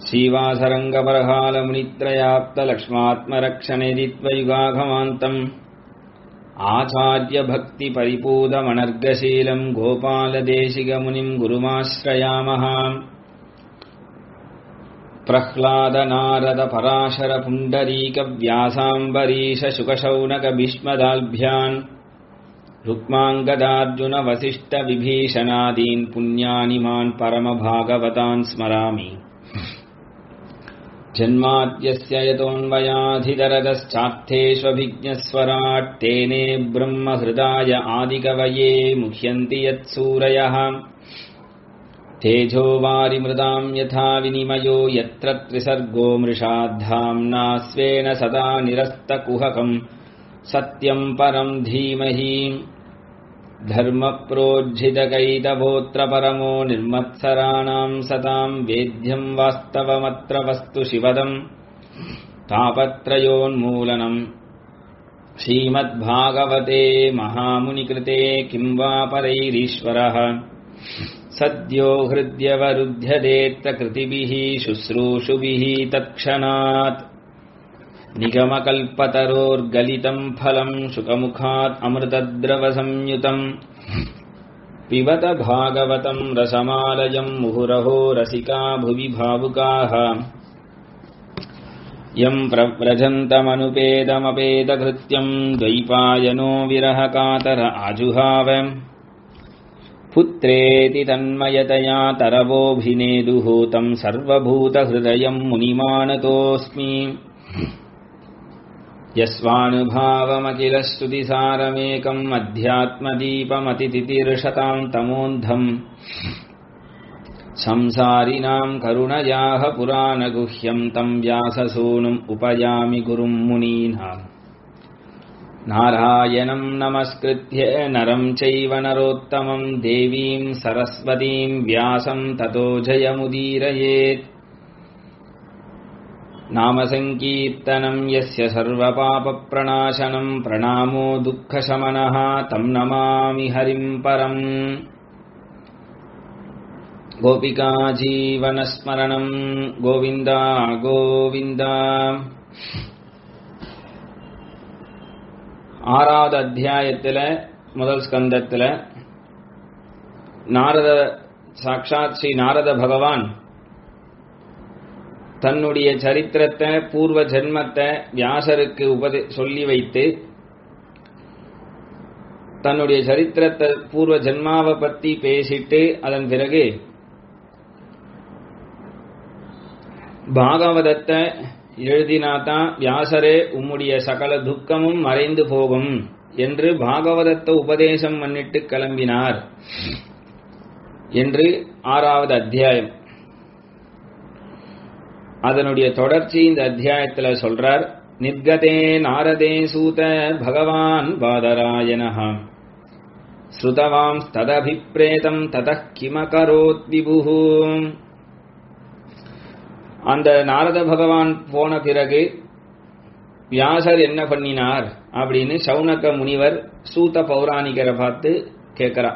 श्रीवासरङ्गपरहालमुनित्रयाप्तलक्ष्मात्मरक्षणेदित्वयुगाघमान्तम् आचार्यभक्तिपरिपूतमनर्गशीलम् गोपालदेशिकमुनिम् गुरुमाश्रयामः प्रह्लादनारदपराशरपुण्डरीकव्यासाम्बरीशशुकशौनकभीष्मदाल्भ्यान् रुक्माङ्गदार्जुनवसिष्ठविभीषणादीन् पुण्यानि मान् परमभागवतान् स्मरामि जन्माद्यस्य यतोऽन्वयाधिदरदश्चार्थेष्वभिज्ञस्वराट् तेने ब्रह्महृदाय आदिकवये मुह्यन्ति यत्सूरयः तेजो वारिमृदाम् यथा विनिमयो यत्र त्रिसर्गो मृषाद्धाम्ना स्वेन सदा निरस्तकुहकम् सत्यम् परम् धीमहि धर्मप्रोज्झितकैतवोऽत्र परमो निर्मत्सराणाम् सताम् वेद्यम् वास्तवमत्र वस्तु शिवदम् तापत्रयोन्मूलनम् श्रीमद्भागवते महामुनिकृते किम् वा परैरीश्वरः सद्यो हृद्यवरुध्यदेत्र कृतिभिः शुश्रूषुभिः तत्क्षणात् निगमकल्पतरोर्गलितम् फलम् शुकमुखात् अमृतद्रवसंयुतम् पिबत भागवतम् रसमालयम् मुहुरहो रसिका भुवि भावुकाः यम् प्रव्रजन्तमनुपेदमपेदकृत्यम् द्वैपायनो विरहकातर आजुहाव पुत्रेति तन्मयतया तरवोऽभिनेदुः तम् सर्वभूतहृदयम् मुनिमानतोऽस्मि यस्वानुभावमखिलस्तुतिसारमेकम् अध्यात्मदीपमतितितिर्षताम् तमोऽन्धम् संसारिणाम् करुणयाः पुराणगुह्यम् तम् व्याससूनुम् उपयामि गुरुम् मुनीनाम् नारायणम् नमस्कृत्य नरम् चैव नरोत्तमम् देवीम् सरस्वतीम् व्यासम् ततो जयमुदीरयेत् नामसङ्कीर्तनम् यस्य सर्वपापप्रणाशनम् प्रणामो दुःखशमनः तम् नमामि हरिम् परम् गोपिकाजीवनस्मरणम् गोविन्द गोविन्द ஆறாவது அத்தியாயத்துல முதல் ஸ்கந்தத்துல நாரத சாட்சாத் ஸ்ரீ நாரத பகவான் தன்னுடைய சரித்திரத்தை பூர்வ ஜென்மத்தை வியாசருக்கு உபதே சொல்லி வைத்து தன்னுடைய சரித்திரத்தை பூர்வ ஜென்மாவை பத்தி பேசிட்டு அதன் பிறகு பாகவதத்தை எழுதினாதான் வியாசரே உம்முடைய சகல துக்கமும் மறைந்து போகும் என்று பாகவதத்தை உபதேசம் பண்ணிட்டு கிளம்பினார் என்று ஆறாவது அத்தியாயம் அதனுடைய தொடர்ச்சி இந்த அத்தியாயத்துல சொல்றார் நிர்கதே நாரதே சூத பகவான் பாதராயணஹா ஸ்ருதவாம் ததபிப்ரேதம் ததः கிமகரோத் விபுஹு அந்த நாரத பகவான் போன பிறகு வியாசர் என்ன பண்ணினார் அப்படின்னு சௌனக முனிவர் சூத பௌராணிகரை பார்த்து கேட்கிறார்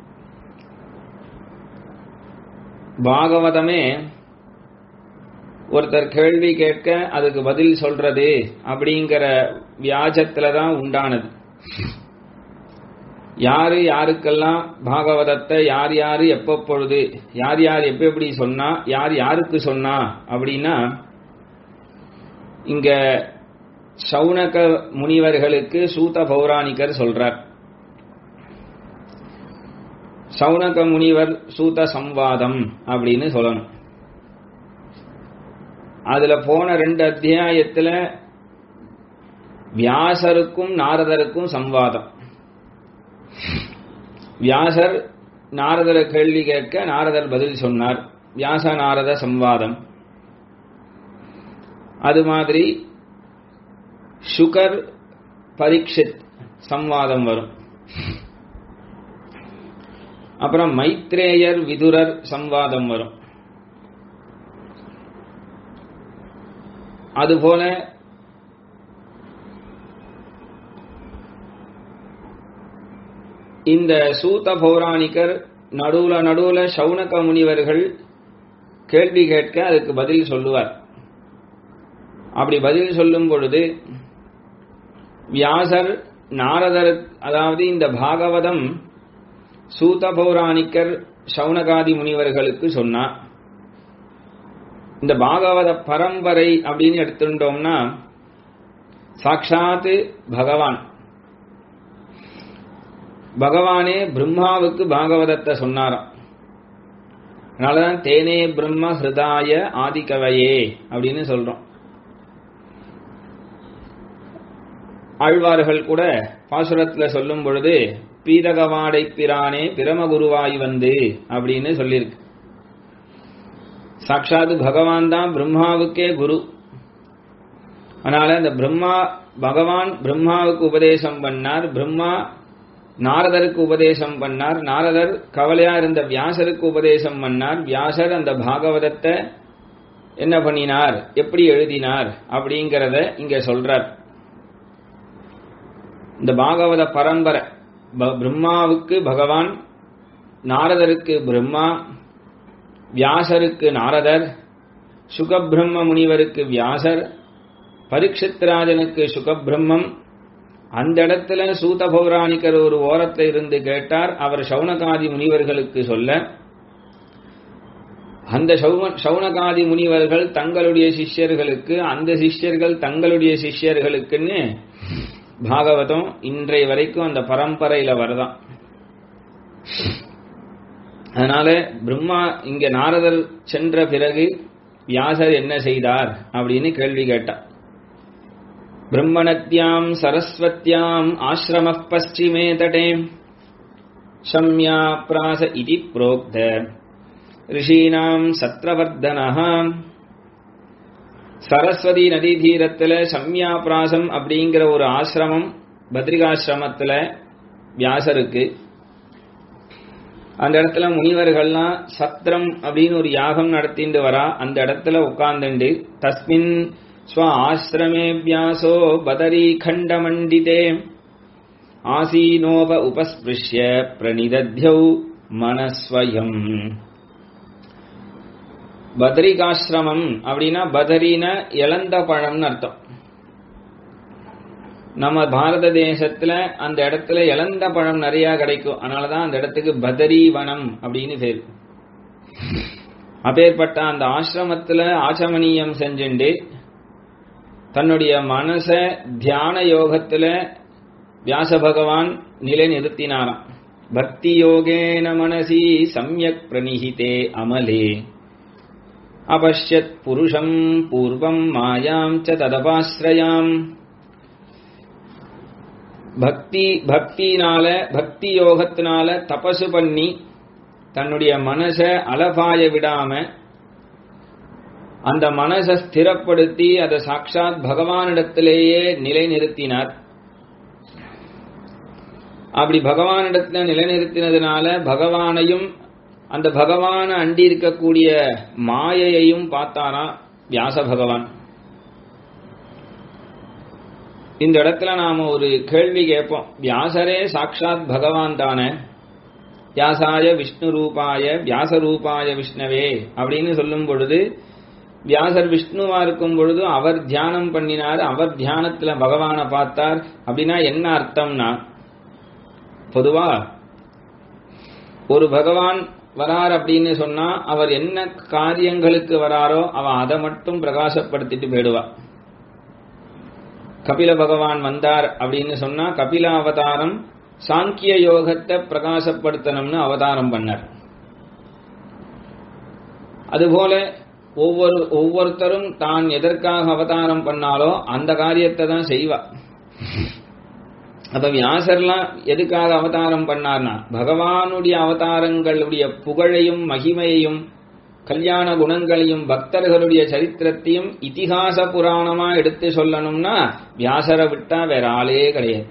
பாகவதமே ஒருத்தர் கேள்வி கேட்க அதுக்கு பதில் சொல்றது அப்படிங்கிற வியாஜத்துல தான் உண்டானது யாரு யாருக்கெல்லாம் பாகவதத்தை யார் யாரு எப்பப்பொழுது யார் யார் எப்ப எப்படி சொன்னா யார் யாருக்கு சொன்னா அப்படின்னா இங்க சௌனக முனிவர்களுக்கு சூத பௌராணிகர் சொல்றார் சௌனக முனிவர் சூத சம்வாதம் அப்படின்னு சொல்லணும் அதுல போன ரெண்டு அத்தியாயத்துல வியாசருக்கும் நாரதருக்கும் சம்வாதம் வியாசர் நாரதர கேள்வி கேட்க நாரதர் பதில் சொன்னார் வியாச நாரத சம்வாதம் அது மாதிரி சுகர் பரீட்சித் சம்வாதம் வரும் அப்புறம் மைத்ரேயர் விதுரர் சம்வாதம் வரும் அதுபோல இந்த சூத பௌராணிகர் நடுவுல நடுவுல சௌனக முனிவர்கள் கேள்வி கேட்க அதுக்கு பதில் சொல்லுவார் அப்படி பதில் சொல்லும் பொழுது வியாசர் நாரதர் அதாவது இந்த பாகவதம் சூத பௌராணிக்கர் சவுனகாதி முனிவர்களுக்கு சொன்னார் இந்த பாகவத பரம்பரை அப்படின்னு எடுத்துட்டோம்னா சாட்சாத்து பகவான் பகவானே பிரம்மாவுக்கு பாகவதத்தை சொன்னாராம் அதனாலதான் தேனே பிரம்ம ஹிருதாய ஆதிகவையே அப்படின்னு சொல்றோம் ஆழ்வார்கள் கூட பாசுரத்துல சொல்லும் பொழுது பீதகவாடை பிரானே பிரமகுருவாய் வந்து அப்படின்னு சொல்லியிருக்கு சாட்சாத் பகவான் தான் பிரம்மாவுக்கே குரு அதனால இந்த பிரம்மா பகவான் பிரம்மாவுக்கு உபதேசம் பண்ணார் பிரம்மா நாரதருக்கு உபதேசம் பண்ணார் நாரதர் கவலையா இருந்த வியாசருக்கு உபதேசம் பண்ணார் வியாசர் அந்த பாகவதத்தை என்ன பண்ணினார் எப்படி எழுதினார் அப்படிங்கிறத இங்க சொல்றார் இந்த பாகவத பரம்பரை பிரம்மாவுக்கு பகவான் நாரதருக்கு பிரம்மா வியாசருக்கு நாரதர் சுகபிரம்ம முனிவருக்கு வியாசர் பரீட்சித்ராஜனுக்கு சுகபிரம்மம் அந்த இடத்துல சூத பௌராணிகர் ஒரு ஓரத்தில் இருந்து கேட்டார் அவர் சவுனகாதி முனிவர்களுக்கு சொல்ல அந்த சவுனகாதி முனிவர்கள் தங்களுடைய சிஷ்யர்களுக்கு அந்த சிஷ்யர்கள் தங்களுடைய சிஷ்யர்களுக்குன்னு பாகவதம் இன்றைய வரைக்கும் அந்த பரம்பரையில வரதான் அதனால பிரம்மா இங்க நாரதர் சென்ற பிறகு வியாசர் என்ன செய்தார் அப்படின்னு கேள்வி கேட்டார் பிரம்மணத்யாம் சரஸ்வத்யாம் ஆசிரம பশ্চিமே தடே சம்யா பிராச இதி புரோக்த ரிஷீனாம் சத்ரவர்தனஹாம் சரஸ்வதி நதி தீரத்துல சம்யா பிராசம் அப்படிங்கிற ஒரு ஆசிரமம் பத்ரிகாசிரமத்துல வியாசருக்கு அந்த இடத்துல முனிவர்கள்லாம் சத்திரம் அப்படின்னு ஒரு யாகம் நடத்திட்டு வரா அந்த இடத்துல உட்கார்ந்துண்டு தஸ்மின் ஸ்வ ஆசிரமே வியாசோ பதரி கண்டமண்டிதே ஆசீனோப உபஸ்பிருஷ்ய பிரணிதத்யௌ மனஸ்வயம் பதரிகாசிரமம் அப்படின்னா பதரின இளந்த பழம்னு அர்த்தம் நம்ம பாரத தேசத்துல அந்த இடத்துல இளந்த பழம் நிறைய கிடைக்கும் அதனாலதான் அந்த இடத்துக்கு பதரி வனம் அப்படின்னு பேர் அப்பேற்பட்ட அந்த ஆசிரமத்துல ஆச்சமணியம் செஞ்சுண்டு தன்னுடைய மனச தியான யோகத்துல வியாச பகவான் நிலை நிறுத்தினாராம் பக்தி யோகேன மனசி சம்யக் பிரணிஹிதே அமலே அபஷ்யத் புருஷம் பூர்வம் மாயாம் ச ததபாஸ்ரயாம் பக்தி பக்தினால பக்தி யோகத்தினால தபசு பண்ணி தன்னுடைய மனச அலபாய விடாம அந்த மனசை ஸ்திரப்படுத்தி அதை சாட்சாத் பகவானிடத்திலேயே நிலைநிறுத்தினார் அப்படி பகவானிடத்துல நிலைநிறுத்தினதுனால பகவானையும் அந்த பகவான அண்டி இருக்கக்கூடிய மாயையையும் பார்த்தாரா வியாச பகவான் இந்த இடத்துல நாம ஒரு கேள்வி கேட்போம் வியாசரே சாட்சாத் பகவான் தானே வியாசாய விஷ்ணு ரூபாய வியாச ரூபாய விஷ்ணவே அப்படின்னு சொல்லும் பொழுது வியாசர் விஷ்ணுவா இருக்கும் பொழுது அவர் தியானம் பண்ணினார் அவர் தியானத்துல பகவானை பார்த்தார் அப்படின்னா என்ன அர்த்தம்னா பொதுவா ஒரு பகவான் வரார் அப்படின்னு சொன்னா அவர் என்ன காரியங்களுக்கு வராரோ அவன் அதை மட்டும் பிரகாசப்படுத்திட்டு போயிடுவா கபில பகவான் வந்தார் அப்படின்னு சொன்னா கபில அவதாரம் சாங்கிய யோகத்தை பிரகாசப்படுத்தணும்னு அவதாரம் பண்ணார் அதுபோல ஒவ்வொரு ஒவ்வொருத்தரும் தான் எதற்காக அவதாரம் பண்ணாலோ அந்த காரியத்தை தான் செய்வா அப்ப வியாசர்லாம் எதுக்காக அவதாரம் பண்ணார்னா பகவானுடைய அவதாரங்களுடைய புகழையும் மகிமையையும் கல்யாண குணங்களையும் பக்தர்களுடைய சரித்திரத்தையும் இதிகாச புராணமா எடுத்து சொல்லணும்னா வியாசரை விட்டா வேற ஆளே கிடையாது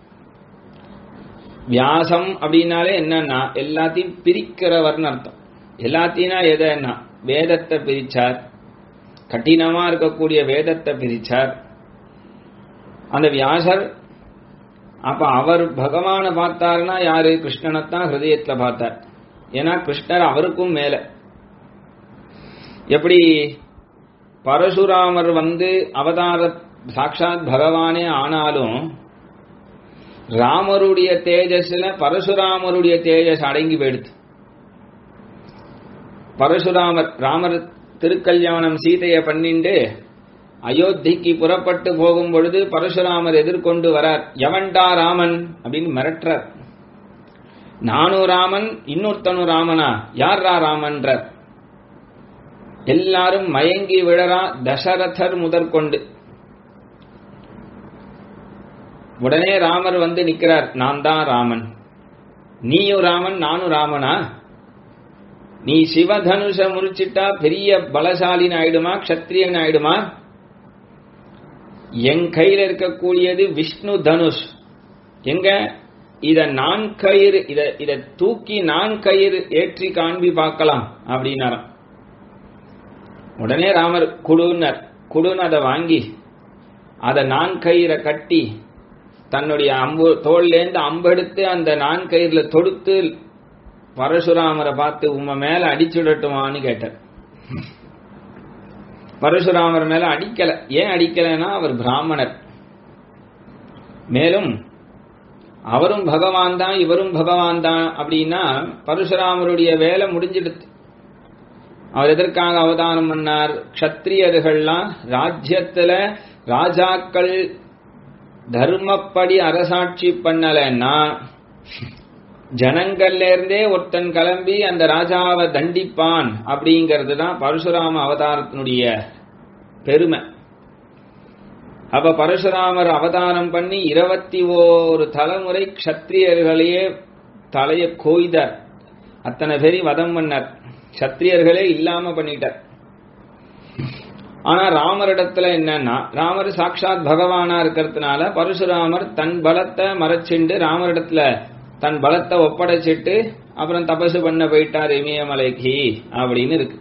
வியாசம் அப்படின்னாலே என்னன்னா எல்லாத்தையும் பிரிக்கிறவர்னு அர்த்தம் எல்லாத்தையும் எதன்னா வேதத்தை பிரிச்சார் கடினமா இருக்கக்கூடிய வேதத்தை பிரிச்சார் அந்த வியாசர் அப்ப அவர் பகவானை பார்த்தாருன்னா யாரு கிருஷ்ணனைத்தான் ஹிருதயத்துல பார்த்தார் ஏன்னா கிருஷ்ணர் அவருக்கும் மேல எப்படி பரசுராமர் வந்து அவதார சாட்சாத் பகவானே ஆனாலும் ராமருடைய தேஜஸ்ல பரசுராமருடைய தேஜஸ் அடங்கி போயிடுது பரசுராமர் ராமர் திருக்கல்யாணம் சீதையை பண்ணிண்டு அயோத்திக்கு புறப்பட்டு போகும் பொழுது பரசுராமர் எதிர்கொண்டு வரார் எவன்டா ராமன் அப்படின்னு மிரட்டுறார் நானும் ராமன் இன்னொருத்தனும் ராமனா யார்ரா ராமன்றார் எல்லாரும் மயங்கி விழறா தசரதர் முதற்கொண்டு உடனே ராமர் வந்து நிக்கிறார் நான் தான் ராமன் நீயும் ராமன் நானும் ராமனா நீ சிவதனுஷ முறிச்சிட்டா பெரிய பலசாலின் ஆயிடுமா க்ஷத்ரியன் ஆயிடுமா என் கையில இருக்கக்கூடியது விஷ்ணு தனுஷ் எங்க இத நான் கயிறு இத இத தூக்கி நான் கயிறு ஏற்றி காண்பி பார்க்கலாம் அப்படின்னாராம் உடனே ராமர் குடுனர் குடுன்னு அதை வாங்கி அதை நான் கயிறை கட்டி தன்னுடைய அம்பு தோல்லேருந்து அம்பெடுத்து அந்த நான் கயிறுல தொடுத்து பரசுராமரை பார்த்து உம்ம மேல அடிச்சுடட்டுமான்னு கேட்டார் பரசுராமர் மேல அடிக்கல ஏன் அடிக்கலைன்னா அவர் பிராமணர் மேலும் அவரும் பகவான் தான் இவரும் பகவான் தான் அப்படின்னா பரசுராமருடைய வேலை முடிஞ்சிடுது அவர் எதற்காக அவதானம் பண்ணார் க்ஷத்ரியர்கள்லாம் ராஜ்யத்துல ராஜாக்கள் தர்மப்படி அரசாட்சி பண்ணலைன்னா ஜனங்கள்ல இருந்தே ஒருத்தன் கிளம்பி அந்த ராஜாவை தண்டிப்பான் அப்படிங்கிறது தான் பரசுராம அவதாரத்தினுடைய பெருமை அப்ப பரசுராமர் அவதாரம் பண்ணி இருபத்தி ஓரு தலைமுறை க்ஷத்ரியர்களையே தலைய கோய்தார் அத்தனை பேரி வதம் பண்ணார் க்ஷத்ரியர்களே இல்லாம பண்ணிட்டார் ஆனா ராமரிடத்துல என்னன்னா ராமர் சாட்சாத் பகவானா இருக்கிறதுனால பரசுராமர் தன் பலத்தை மறைச்சிண்டு ராமரிடத்துல தன் பலத்தை ஒப்படைச்சிட்டு அப்புறம் தபசு பண்ண போயிட்டார் இமயமலைக்கு அப்படின்னு இருக்கு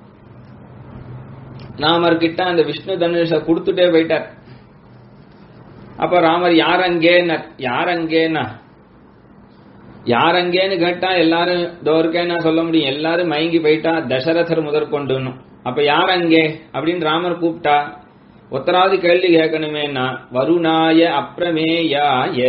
ராமர் கிட்ட அந்த விஷ்ணு தனுஷ கொடுத்துட்டே போயிட்டார் அப்ப ராமர் யார் அங்கேன்னு யார் அங்கேன்னா யார் அங்கேன்னு கேட்டா எல்லாரும் தோற்கேன்னா சொல்ல முடியும் எல்லாரும் மயங்கி போயிட்டா தசரதர் முதற்கொண்டுன்னு அப்ப யார் அங்கே அப்படின்னு ராமர் கூப்பிட்டா ஒத்தராவது கேள்வி கேட்கணுமேனா வருணாய அப்ரமேயாய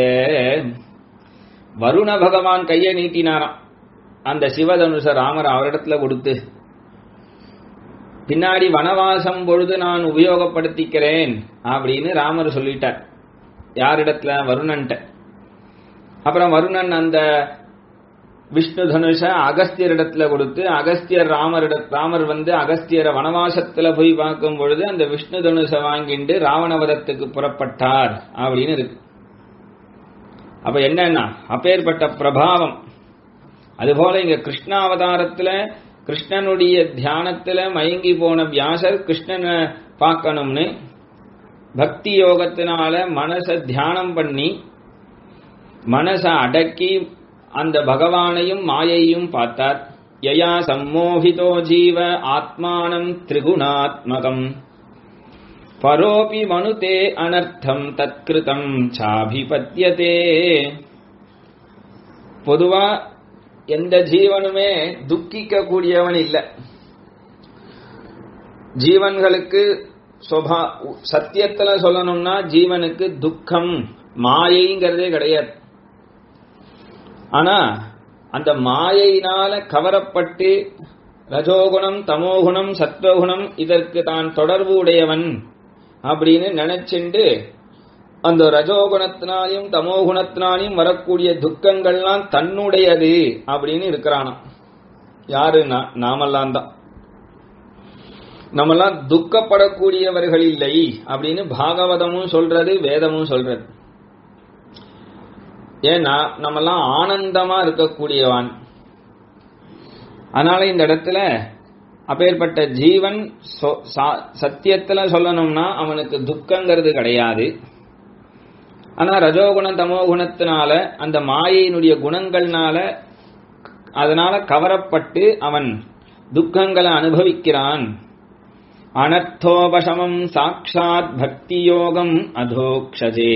வருண பகவான் கையை நீட்டினாராம் அந்த சிவதனுஷ ராமர் அவரிடத்துல கொடுத்து பின்னாடி வனவாசம் பொழுது நான் உபயோகப்படுத்திக்கிறேன் அப்படின்னு ராமர் சொல்லிட்டார் யாரிடத்துல வருணன்ட்ட அப்புறம் வருணன் அந்த விஷ்ணு தனுஷ அகஸ்தியரிடத்துல கொடுத்து அகஸ்தியர் ராமரிட ராமர் வந்து அகஸ்தியரை வனவாசத்துல போய் பார்க்கும் பொழுது அந்த விஷ்ணு தனுஷ வாங்கிட்டு ராவணவதத்துக்கு புறப்பட்டார் அப்படின்னு இருக்கு அப்ப என்னன்னா அப்பேற்பட்ட பிரபாவம் அதுபோல இங்க கிருஷ்ணாவதாரத்துல கிருஷ்ணனுடைய தியானத்துல மயங்கி போன வியாசர் கிருஷ்ணனை பார்க்கணும்னு பக்தி யோகத்தினால மனச தியானம் பண்ணி மனச அடக்கி அந்த பகவானையும் மாயையும் பார்த்தார் யயா சம்மோகிதோ ஜீவ ஆத்மானம் திரிகுணாத்மகம் பரோபி மனுதே அனர்த்தம் தத்கிருதம் சாபிபத்தியதே பொதுவா எந்த ஜீவனுமே துக்கிக்க கூடியவன் இல்லை ஜீவன்களுக்கு சொபா சத்தியத்துல சொல்லணும்னா ஜீவனுக்கு துக்கம் மாயைங்கிறதே கிடையாது ஆனா அந்த மாயையினால கவரப்பட்டு ரஜோகுணம் தமோகுணம் சத்வகுணம் இதற்கு தான் தொடர்பு உடையவன் அப்படின்னு நினைச்சுண்டு அந்த ரஜோகுணத்தினாலையும் தமோகுணத்தினாலையும் வரக்கூடிய துக்கங்கள்லாம் தன்னுடையது அப்படின்னு இருக்கிறானாம் யாருன்னா நாமெல்லாம் தான் நம்மெல்லாம் துக்கப்படக்கூடியவர்கள் இல்லை அப்படின்னு பாகவதமும் சொல்றது வேதமும் சொல்றது ஏன்னா நம்மெல்லாம் ஆனந்தமா இருக்கக்கூடியவன் அதனால இந்த இடத்துல அப்பேற்பட்ட ஜீவன் சத்தியத்துல சொல்லணும்னா அவனுக்கு துக்கங்கிறது கிடையாது ஆனா ரஜோகுண தமோகுணத்தினால அந்த மாயையினுடைய குணங்கள்னால அதனால கவரப்பட்டு அவன் துக்கங்களை அனுபவிக்கிறான் அனர்த்தோபசமம் சாட்சாத் பக்தி யோகம் அதோக்ஷஜே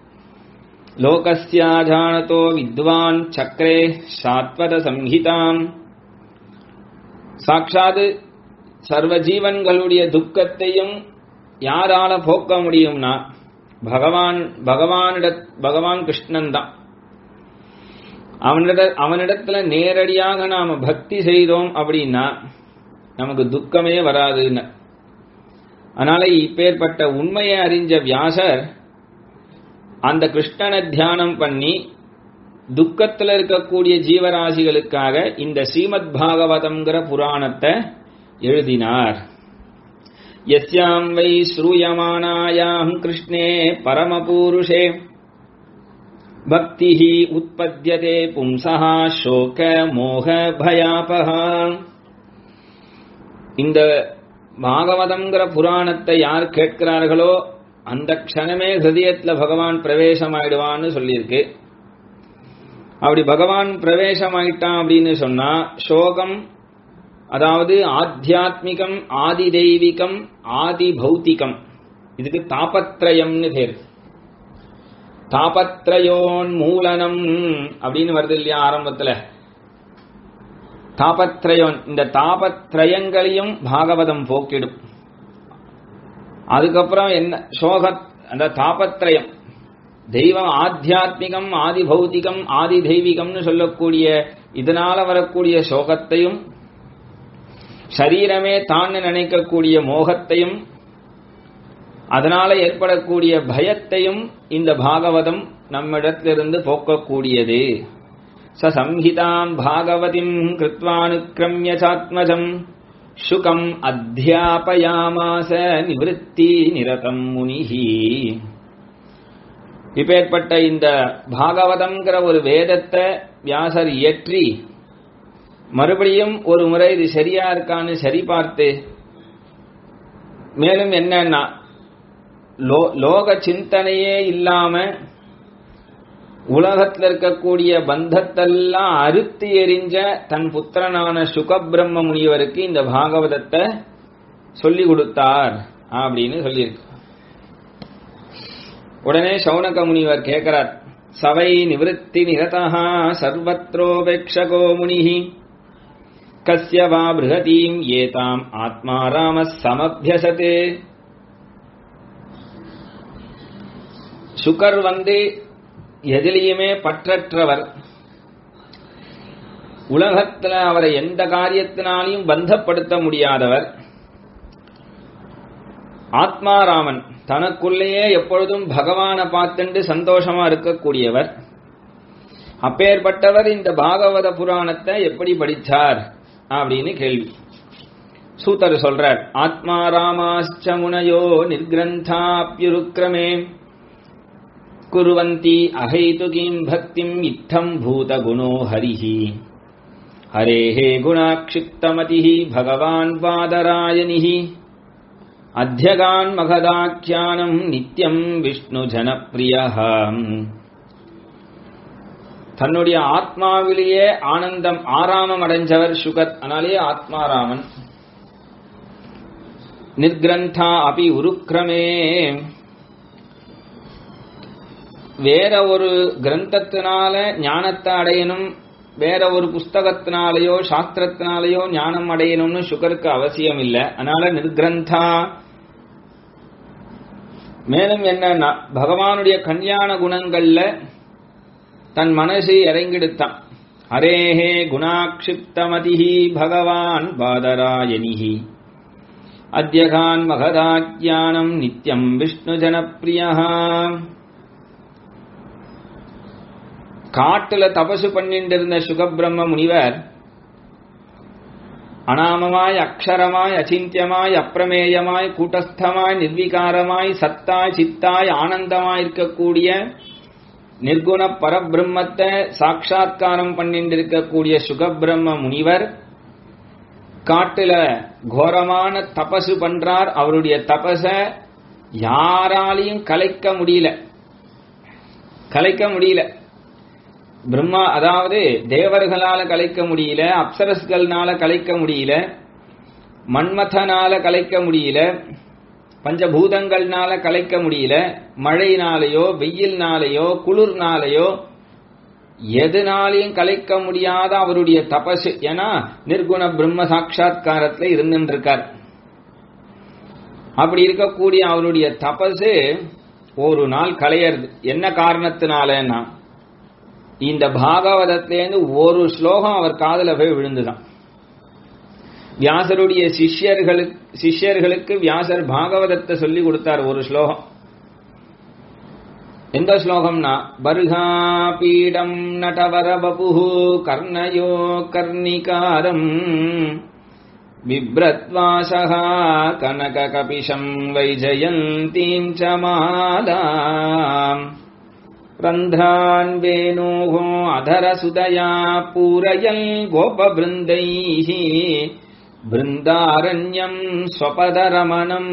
லோகஸ்யாஜானதோ வித்வான் சக்கரே சாத்வத சம்ஹிதாம் சாட்சாது சர்வ ஜீவன்களுடைய துக்கத்தையும் யாரால போக்க முடியும்னா பகவான் பகவானிட பகவான் கிருஷ்ணன் தான் அவனிட அவனிடத்துல நேரடியாக நாம பக்தி செய்தோம் அப்படின்னா நமக்கு துக்கமே வராதுன்னு அதனால இப்பேற்பட்ட உண்மையை அறிஞ்ச வியாசர் அந்த கிருஷ்ணனை தியானம் பண்ணி துக்கத்தில் இருக்கக்கூடிய ஜீவராசிகளுக்காக இந்த ஸ்ரீமத் பாகவதம்ங்கிற புராணத்தை எழுதினார் यस्यां वै श्रूयमाणायां कृष्णे परमपूरुषे भक्तिः उत्पद्यते पुंसः शोक मोह भयापः இந்த பாகவதம்ங்கிற புராணத்தை யார் கேட்கிறார்களோ அந்த க்ஷணமே ஹிருதயத்துல பகவான் பிரவேசமாயிடுவான்னு சொல்லியிருக்கு அப்படி பகவான் பிரவேசமாயிட்டான் அப்படின்னு சொன்னா சோகம் அதாவது ஆத்தியாத்மிகம் ஆதி தெய்வீகம் ஆதி பௌத்திகம் இதுக்கு தாபத்ரயம்னு பேர் தாபத்ரயோன் மூலனம் அப்படின்னு வருது இல்லையா ஆரம்பத்துல தாபத்ரயோன் இந்த தாபத்ரயங்களையும் பாகவதம் போக்கிடும் அதுக்கப்புறம் என்ன சோக அந்த தாபத்ரயம் தெய்வம் ஆத்தியாத்மிகம் ஆதி பௌத்திகம் ஆதி தெய்வீகம்னு சொல்லக்கூடிய இதனால வரக்கூடிய சோகத்தையும் சரீரமே தான் நினைக்கக்கூடிய மோகத்தையும் அதனால ஏற்படக்கூடிய பயத்தையும் இந்த பாகவதம் நம்மிடத்திலிருந்து போக்கக்கூடியது ச சம்ஹிதாம் பாகவதிம் கிருத்வானுக்கிரமிய சாத்மஜம் சுகம் அத்தியாபயாமாச நிவத்தி நிரதம் முனிஹி இப்பேற்பட்ட இந்த பாகவதம்ங்கிற ஒரு வேதத்தை வியாசர் இயற்றி மறுபடியும் ஒரு முறை இது சரியா இருக்கான்னு சரி பார்த்து மேலும் என்னன்னா லோக சிந்தனையே இல்லாம உலகத்தில் இருக்கக்கூடிய பந்தத்தெல்லாம் அறுத்து எரிஞ்ச தன் புத்திரனான சுகபிரம்ம முனிவருக்கு இந்த பாகவதத்தை சொல்லி கொடுத்தார் அப்படின்னு சொல்லியிருக்கு உடனே சௌனக முனிவர் கேட்கிறார் சவை நிவத்தி நிரதா சர்வத்ரோபேட்சகோ முனிஹி கஸ்ய வா பிருகதீம் ஏதாம் ஆத்மா ராம சமபியசதே சுகர் வந்து எதிலையுமே பற்றற்றவர் உலகத்துல அவரை எந்த காரியத்தினாலையும் பந்தப்படுத்த முடியாதவர் ஆத்மாராமன் தனக்குள்ளேயே எப்பொழுதும் பகவானை பார்த்துண்டு சந்தோஷமா இருக்கக்கூடியவர் அப்பேற்பட்டவர் இந்த பாகவத புராணத்தை எப்படி படிச்சார் அப்படின்னு கேள்வி சூத்தர் சொல்றார் ஆத்மா ராமாச்ச முனையோ நிர்கிரந்தாப்யுருக்கிரமே குருவந்தி அஹைதுகீம் பக்திம் இத்தம் பூத குணோ ஹரிஹி ஹரேஹே குணாக்ஷிப்தமதிஹி பகவான் பாதராயணிஹி அத்தியகான் மகதாக்கியானம் நித்யம் விஷ்ணு ஜனப்பிரியம் தன்னுடைய ஆத்மாவிலேயே ஆனந்தம் ஆராமம் அடைஞ்சவர் சுகத் அதனாலேயே ஆத்மாராமன் நிர்கிரந்தா அபி உருக்கிரமே வேற ஒரு கிரந்தத்தினால ஞானத்தை அடையணும் வேற ஒரு புஸ்தகத்தினாலேயோ சாஸ்திரத்தினாலேயோ ஞானம் அடையணும்னு சுகருக்கு அவசியம் இல்லை அதனால நிர்கிரந்தா மேலும் என்னன்னா பகவானுடைய கல்யாண குணங்கள்ல தன் மனசை இறங்கிடுத்தான் ஹரேஹே குணாக்ஷிப்தமதிஹி பகவான் பாதராயணிஹி அத்தியகான் மகதாக்கியானம் நித்யம் விஷ்ணு ஜனப்பிரியா காட்டுல தபசு பண்ணிட்டு இருந்த சுகபிரம்ம முனிவர் அனாமமாய் அக்ஷரமாய் அச்சிந்தியமாய் அப்பிரமேயமாய் கூட்டஸ்தமாய் நிர்விகாரமாய் சத்தாய் சித்தாய் ஆனந்தமாய் இருக்கக்கூடிய நிர்குண பரபிரம்மத்தை சாட்சா்காரம் பண்ணிட்டு இருக்கக்கூடிய சுகபிரம்ம முனிவர் காட்டுல கோரமான தபசு பண்றார் அவருடைய தபச யாராலையும் கலைக்க முடியல கலைக்க முடியல பிரம்மா அதாவது தேவர்களால கலைக்க முடியல அப்சரஸ்கள்னால கலைக்க முடியல மன்மதனால கலைக்க முடியல பஞ்சபூதங்கள்னால கலைக்க முடியல மழைனாலேயோ வெயில்னாலேயோ குளிர்னாலேயோ எதுனாலையும் கலைக்க முடியாத அவருடைய தபசு ஏன்னா நிர்குண பிரம்ம சாட்சா்காரத்துல இருந்துட்டு இருக்கார் அப்படி இருக்கக்கூடிய அவருடைய தபசு ஒரு நாள் கலையறது என்ன காரணத்தினாலன்னா இந்த பாகவதத்திலேருந்து ஒரு ஸ்லோகம் அவர் காதல போய் விழுந்துதான் வியாசருடைய சிஷ்யர்களுக்கு சிஷ்யர்களுக்கு வியாசர் பாகவதத்தை சொல்லி கொடுத்தார் ஒரு ஸ்லோகம் எந்த ஸ்லோகம்னா பர்ஹா பீடம் நடவர பபு கர்ணயோ கர்ணிகாரம் बिभ्रत्वासः कनककपिशम् वैजयन्तीम् च मालाम् रन्ध्रान् वेणोः अधरसुदया पूरयन् गोपवृन्दैः बृन्दारण्यम् स्वपदरमणम्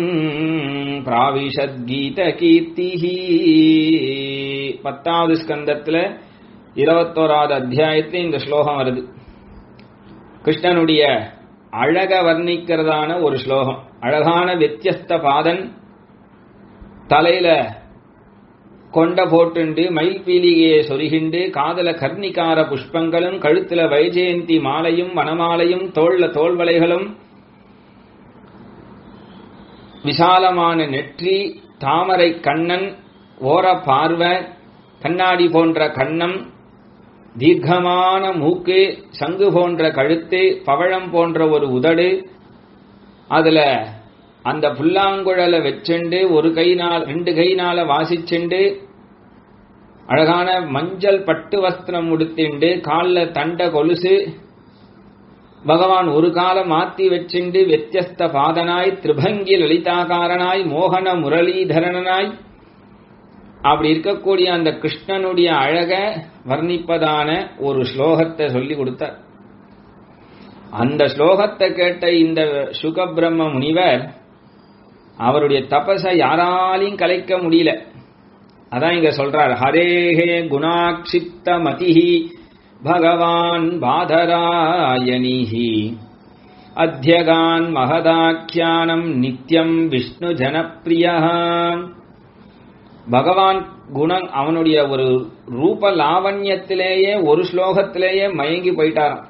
प्राविशद्गीतकीर्तिः பத்தாவது ஸ்கந்தத்துல இருபத்தோராவது அத்தியாயத்துல இந்த ஸ்லோகம் வருது கிருஷ்ணனுடைய அழக வர்ணிக்கிறதான ஒரு ஸ்லோகம் அழகான வித்தியஸ்த பாதன் தலையில கொண்ட போட்டுண்டு மயில் பீலிகையை சொருகிண்டு காதல கர்ணிகார புஷ்பங்களும் கழுத்துல வைஜெயந்தி மாலையும் வனமாலையும் தோல்ல தோல்வளைகளும் விசாலமான நெற்றி தாமரை கண்ணன் ஓர பார்வை கண்ணாடி போன்ற கண்ணம் தீர்க்கமான மூக்கு சங்கு போன்ற கழுத்து பவழம் போன்ற ஒரு உதடு அதுல அந்த புல்லாங்குழலை வச்சுண்டு ஒரு கைனால் ரெண்டு கைனால வாசிச்சுண்டு அழகான மஞ்சள் பட்டு வஸ்திரம் உடுத்திண்டு காலில் தண்ட கொலுசு பகவான் ஒரு காலம் மாத்தி வச்சுண்டு வித்தியஸ்த பாதனாய் திரிபங்கி லலிதாகாரனாய் மோகன முரளீதரனாய் அப்படி இருக்கக்கூடிய அந்த கிருஷ்ணனுடைய அழக வர்ணிப்பதான ஒரு ஸ்லோகத்தை சொல்லி கொடுத்தார் அந்த ஸ்லோகத்தை கேட்ட இந்த சுகபிரம்ம முனிவர் அவருடைய தபசை யாராலையும் கலைக்க முடியல அதான் இங்க சொல்றார் ஹரேஹே குணாட்சித்த மதிஹி பகவான் பாதராயணிஹி அத்தியகான் மகதாக்கியானம் நித்யம் விஷ்ணு ஜனப்பிரியா பகவான் குணம் அவனுடைய ஒரு ரூப லாவண்யத்திலேயே ஒரு ஸ்லோகத்திலேயே மயங்கி போயிட்டாராம்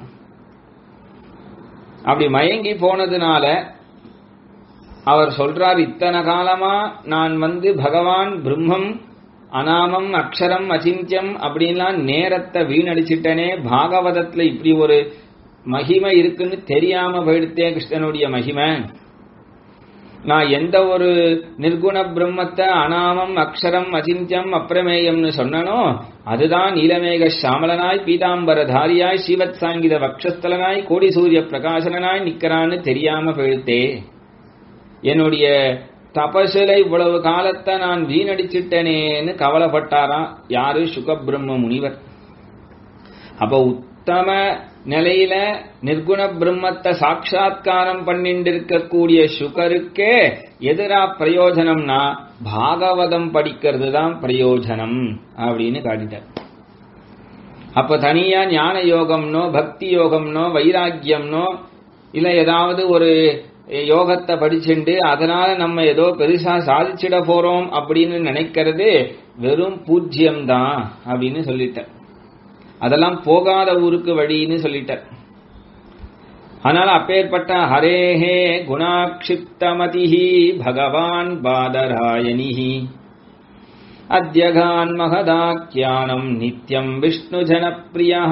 அப்படி மயங்கி போனதுனால அவர் சொல்றார் இத்தனை காலமா நான் வந்து பகவான் பிரம்மம் அனாமம் அக்ஷரம் அச்சிந்தியம் அப்படின்லாம் நேரத்தை வீணடிச்சிட்டனே பாகவதத்துல இப்படி ஒரு மகிமை இருக்குன்னு தெரியாம போயிடுத்தே கிருஷ்ணனுடைய மகிமை நான் எந்த ஒரு நிர்குண பிரம்மத்தை அனாமம் அக்ஷரம் அச்சிந்தியம் அப்பிரமேயம்னு சொன்னனோ அதுதான் நீலமேக சாமலனாய் பீதாம்பரதாரியாய் ஸ்ரீவத் சாங்கித வக்ஷஸ்தலனாய் கோடி சூரிய பிரகாசனாய் நிக்கிறான்னு தெரியாம போயிடுத்தே என்னுடைய தபசுல இவ்வளவு காலத்தை நான் வீணடிச்சிட்டனேன்னு கவலைப்பட்டாராம் யாரு சுகபிரம்ம முனிவர் அப்ப உத்தம நிலையில நிர்குண பிரம்மத்தை சாட்சா்காரம் பண்ணிட்டு இருக்கக்கூடிய சுகருக்கே எதிரா பிரயோஜனம்னா பாகவதம் படிக்கிறது தான் பிரயோஜனம் அப்படின்னு காட்டிட்டார் அப்ப தனியா ஞான யோகம்னோ பக்தி யோகம்னோ வைராக்கியம்னோ இல்ல ஏதாவது ஒரு யோகத்தை படிச்சுண்டு அதனால நம்ம ஏதோ பெருசா சாதிச்சிட போறோம் அப்படின்னு நினைக்கிறது வெறும் பூஜ்யம் தான் அப்படின்னு சொல்லிட்டார் அதெல்லாம் போகாத ஊருக்கு வழின்னு சொல்லிட்டார் அதனால அப்பேற்பட்ட ஹரேஹே குணாக்ஷிப்தமதிஹி பகவான் பாதராயணிஹி அத்தியகான் மகதாக்கியானம் நித்யம் விஷ்ணு ஜனப்பிரியா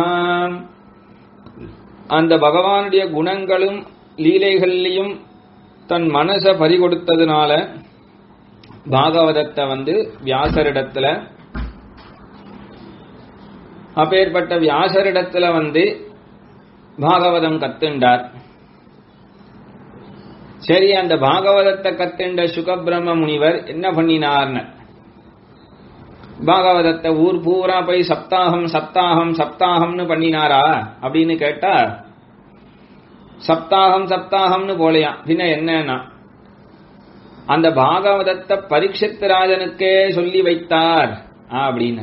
அந்த பகவானுடைய குணங்களும் லீலைகள்லையும் தன் மனசை பறிகொடுத்ததுனால பாகவதத்தை வந்து வியாசரிடத்துல அப்பேற்பட்ட வியாசரிடத்துல வந்து பாகவதம் கத்துண்டார் சரி அந்த பாகவதத்தை கத்துண்ட சுகபிரம்ம முனிவர் என்ன பண்ணினார்னு பாகவதத்தை ஊர் பூரா போய் சப்தாகம் சப்தாகம் சப்தாகம்னு பண்ணினாரா அப்படின்னு கேட்டா சப்தாகம் சப்தாகம்னு போலையாம் பின்ன என்னன்னா அந்த பாகவதத்தை பரீட்சித் ராஜனுக்கே சொல்லி வைத்தார் அப்படின்னு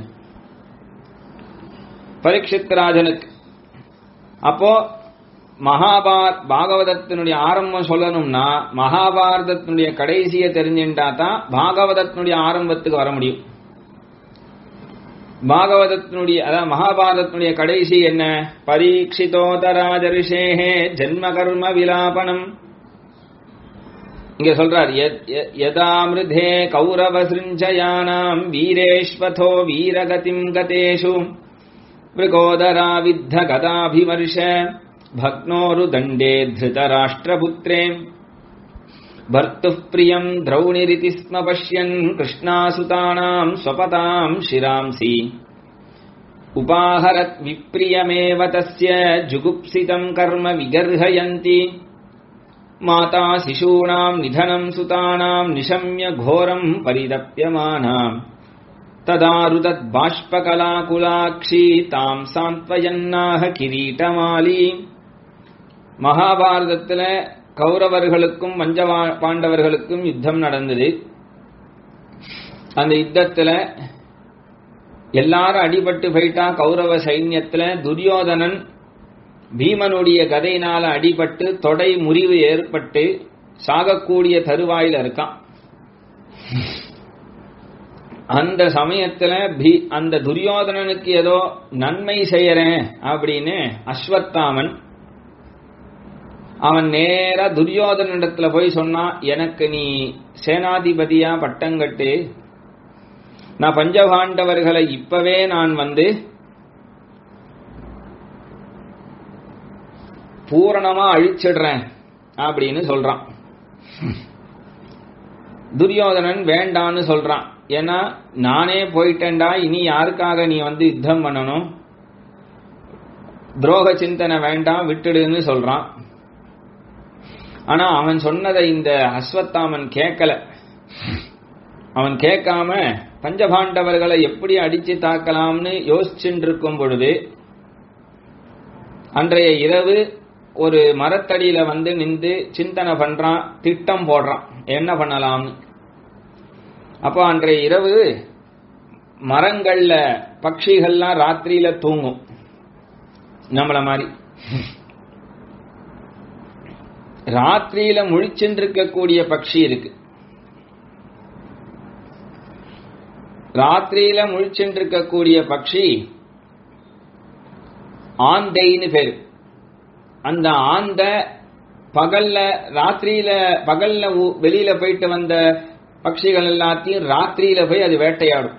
பரீட்சித் ராஜனுக்கு அப்போ மகாபார் பாகவதத்தினுடைய ஆரம்பம் சொல்லணும்னா மகாபாரதத்தினுடைய கடைசியை தெரிஞ்சுட்டா தான் பாகவதத்தினுடைய ஆரம்பத்துக்கு வர முடியும் பாகவதத்தினுடைய அதாவது மகாபாரதத்தினுடைய கடைசி என்ன பரீட்சிதோதராஜரிஷேகே ஜென்ம கர்ம விலாபனம் இங்க சொல்றார் யதாமிருதே கௌரவ சிருஞ்சயானாம் வீரேஷ்வதோ வீரகதிம் கதேஷு மிருகோதரா வித்த கதாபிமர்ஷ भग्नोरु दण्डे धृतराष्ट्रपुत्रे भर्तुः प्रियम् द्रौणिरिति स्म पश्यन् कृष्णासुतानाम् स्वपताम् शिरांसि उपाहरत् विप्रियमेव तस्य जुगुप्सितम् कर्म विगर्हयन्ति माता शिशूनाम् निधनम् सुतानाम् निशम्य घोरम् परिदप्यमानाम् तदारुदद्बाष्पकलाकुलाक्षी ताम् सान्त्वयन्नाह किरीटमाली மகாபாரதத்துல கௌரவர்களுக்கும் பஞ்ச பாண்டவர்களுக்கும் யுத்தம் நடந்தது அந்த யுத்தத்துல எல்லாரும் அடிபட்டு போயிட்டா கௌரவ சைன்யத்துல துரியோதனன் பீமனுடைய கதையினால அடிபட்டு தொடை முறிவு ஏற்பட்டு சாகக்கூடிய தருவாயில இருக்கான் அந்த சமயத்துல அந்த துரியோதனனுக்கு ஏதோ நன்மை செய்யறேன் அப்படின்னு அஸ்வத்தாமன் அவன் நேர துரியோதனிடத்துல போய் சொன்னா எனக்கு நீ சேனாதிபதியா பட்டங்கட்டு நான் பஞ்சபாண்டவர்களை இப்பவே நான் வந்து பூரணமா அழிச்சிடுறேன் அப்படின்னு சொல்றான் துரியோதனன் வேண்டான்னு சொல்றான் ஏன்னா நானே போயிட்டேன்டா இனி யாருக்காக நீ வந்து யுத்தம் பண்ணணும் துரோக சிந்தனை வேண்டாம் விட்டுடுன்னு சொல்றான் ஆனா அவன் சொன்னதை இந்த அஸ்வத்தாமன் கேட்கல அவன் கேட்காம பஞ்சபாண்டவர்களை எப்படி அடிச்சு தாக்கலாம்னு யோசிச்சுட்டு இருக்கும் பொழுது அன்றைய இரவு ஒரு மரத்தடியில வந்து நின்று சிந்தனை பண்றான் திட்டம் போடுறான் என்ன பண்ணலாம்னு அப்போ அன்றைய இரவு மரங்கள்ல பட்சிகள்லாம் ராத்திரியில தூங்கும் நம்மள மாதிரி ராத்திரியில முழிச்சென்றிருக்கக்கூடிய பட்சி இருக்கு ராத்திரியில முழிச்சென்றிருக்கக்கூடிய பட்சி ஆந்தைன்னு பேரு அந்த ஆந்த பகல்ல ராத்திரியில பகல்ல வெளியில போயிட்டு வந்த பட்சிகள் எல்லாத்தையும் ராத்திரியில போய் அது வேட்டையாடும்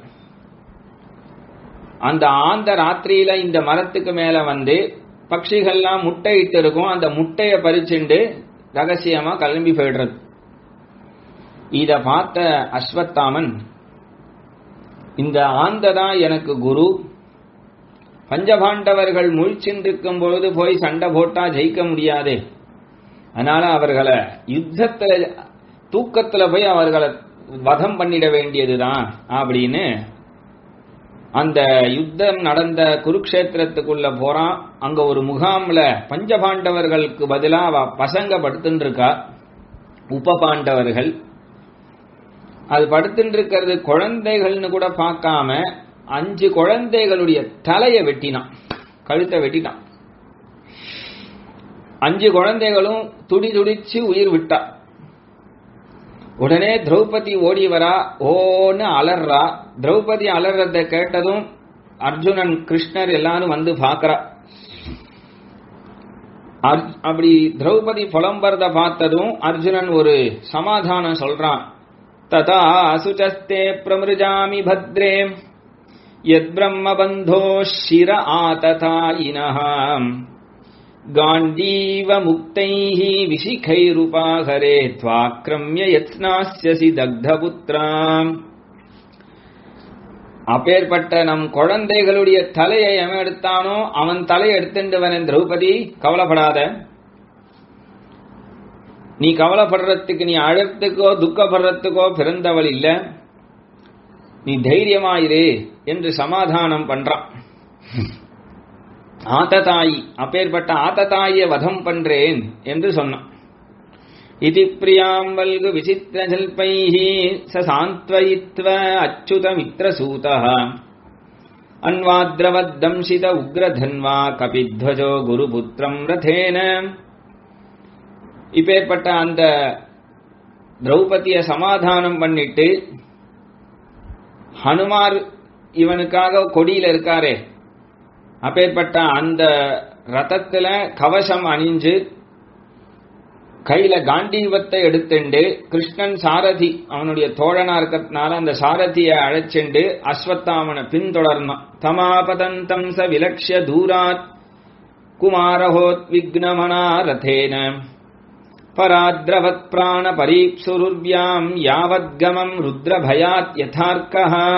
அந்த ஆந்த ராத்திரியில இந்த மரத்துக்கு மேல வந்து பட்சிகள்லாம் முட்டையிட்டு இருக்கும் அந்த முட்டைய பறிச்சுண்டு ரகசியமா கிளம்பி போயிடுறது இத பார்த்த அஸ்வத்தாமன் இந்த ஆந்த தான் எனக்கு குரு பஞ்சபாண்டவர்கள் முழிச்சின்றிருக்கும் பொழுது போய் சண்டை போட்டா ஜெயிக்க முடியாதே அதனால அவர்களை யுத்தத்துல தூக்கத்துல போய் அவர்களை வதம் பண்ணிட வேண்டியதுதான் அப்படின்னு அந்த யுத்தம் நடந்த குருக்ஷேத்திரத்துக்குள்ள போறான் அங்க ஒரு முகாம்ல பஞ்சபாண்டவர்களுக்கு பதிலா அவ பசங்க படுத்துட்டு இருக்கா உப பாண்டவர்கள் அது படுத்துட்டு இருக்கிறது குழந்தைகள்னு கூட பார்க்காம அஞ்சு குழந்தைகளுடைய தலையை வெட்டினான் கழுத்தை வெட்டினான் அஞ்சு குழந்தைகளும் துடி துடிச்சு உயிர் விட்டா உடனே திரௌபதி ஓடி வரா ஓன்னு அலறா திரௌபதி அலறத கேட்டதும் அர்ஜுனன் கிருஷ்ணர் எல்லாரும் வந்து பாக்குறா அப்படி திரௌபதி புலம்பரத பார்த்ததும் அர்ஜுனன் ஒரு சமாதானம் சொல்றான் ததா அசுச்சஸ்தே பிரமிருஜாமி பத்ரே யத் பிரம்ம பந்தோ ஷிர ஆததாயினஹாம் गाण्डीव मुक्तैः विशिखैरुपाहरे त्वाक्रम्य यत्नास्यसि தக்தபுத்ராம் அப்பேற்பட்ட நம் குழந்தைகளுடைய தலையை எவன் எடுத்தானோ அவன் தலையை எடுத்துட்டவன் திரௌபதி கவலைப்படாத நீ கவலைப்படுறதுக்கு நீ அழத்துக்கோ துக்கப்படுறதுக்கோ பிறந்தவள் இல்ல நீ தைரியமாயிரு என்று சமாதானம் பண்றான் ஆத்ததாயி அப்பேற்பட்ட ஆத்ததாய வதம் பண்றேன் என்று சொன்னான் இதி பிரியாம்பல்கு விசித்திர ஜல்பைஹி ச சாந்த்வயித்வ அச்சுத மித்ரசூத அன்வாத்ரவத்தம்சித உக்ரதன்வா கபித்வஜோ குருபுத்திரம் ரதேன இப்பேற்பட்ட அந்த திரௌபதிய சமாதானம் பண்ணிட்டு ஹனுமார் இவனுக்காக கொடியில இருக்காரே அப்பேற்பட்ட அந்த ரதத்துல கவசம் அணிஞ்சு கையில காண்டீவத்தை எடுத்துண்டு கிருஷ்ணன் சாரதி அவனுடைய தோழனா இருக்கிறதுனால அந்த சாரதியை அழைச்சிண்டு அஸ்வத்தாமனை பின்தொடர்ந்தான் தமாபதந்தம் ச விலக்ஷ்ய தூராத் குமாரஹோத் விக்னமனா ரதேன பராத்ரவத் பிராண பரீப்சுருர்வியாம் யாவத்கமம் ருத்ரபயாத் யதார்க்கஹா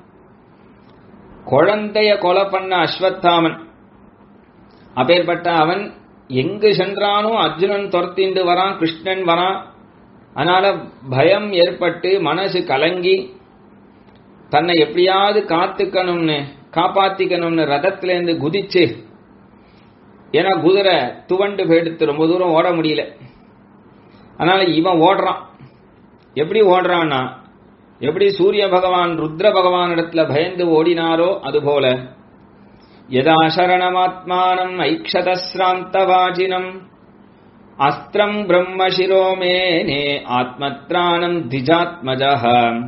குழந்தைய கொலை பண்ண அஸ்வத்தாமன் அப்பேற்பட்ட அவன் எங்கு சென்றானோ அர்ஜுனன் துரத்திண்டு வரான் கிருஷ்ணன் வரான் அதனால பயம் ஏற்பட்டு மனசு கலங்கி தன்னை எப்படியாவது காத்துக்கணும்னு காப்பாத்திக்கணும்னு ரதத்திலேருந்து குதிச்சு ஏன்னா குதிரை துவண்டு போயிடுத்து ரொம்ப தூரம் ஓட முடியல அதனால இவன் ஓடுறான் எப்படி ஓடுறான்னா எப்படி சூரிய பகவான் ருத்ர பகவான் இடத்துல பயந்து ஓடினாரோ அதுபோல யதா சரணமாத்மானம் ஐக்ஷதஸ்ராந்தவாஜினம் அஸ்திரம் பிரம்ம சிரோமேனே ஆத்மத்ராணம் திஜாத்மஜः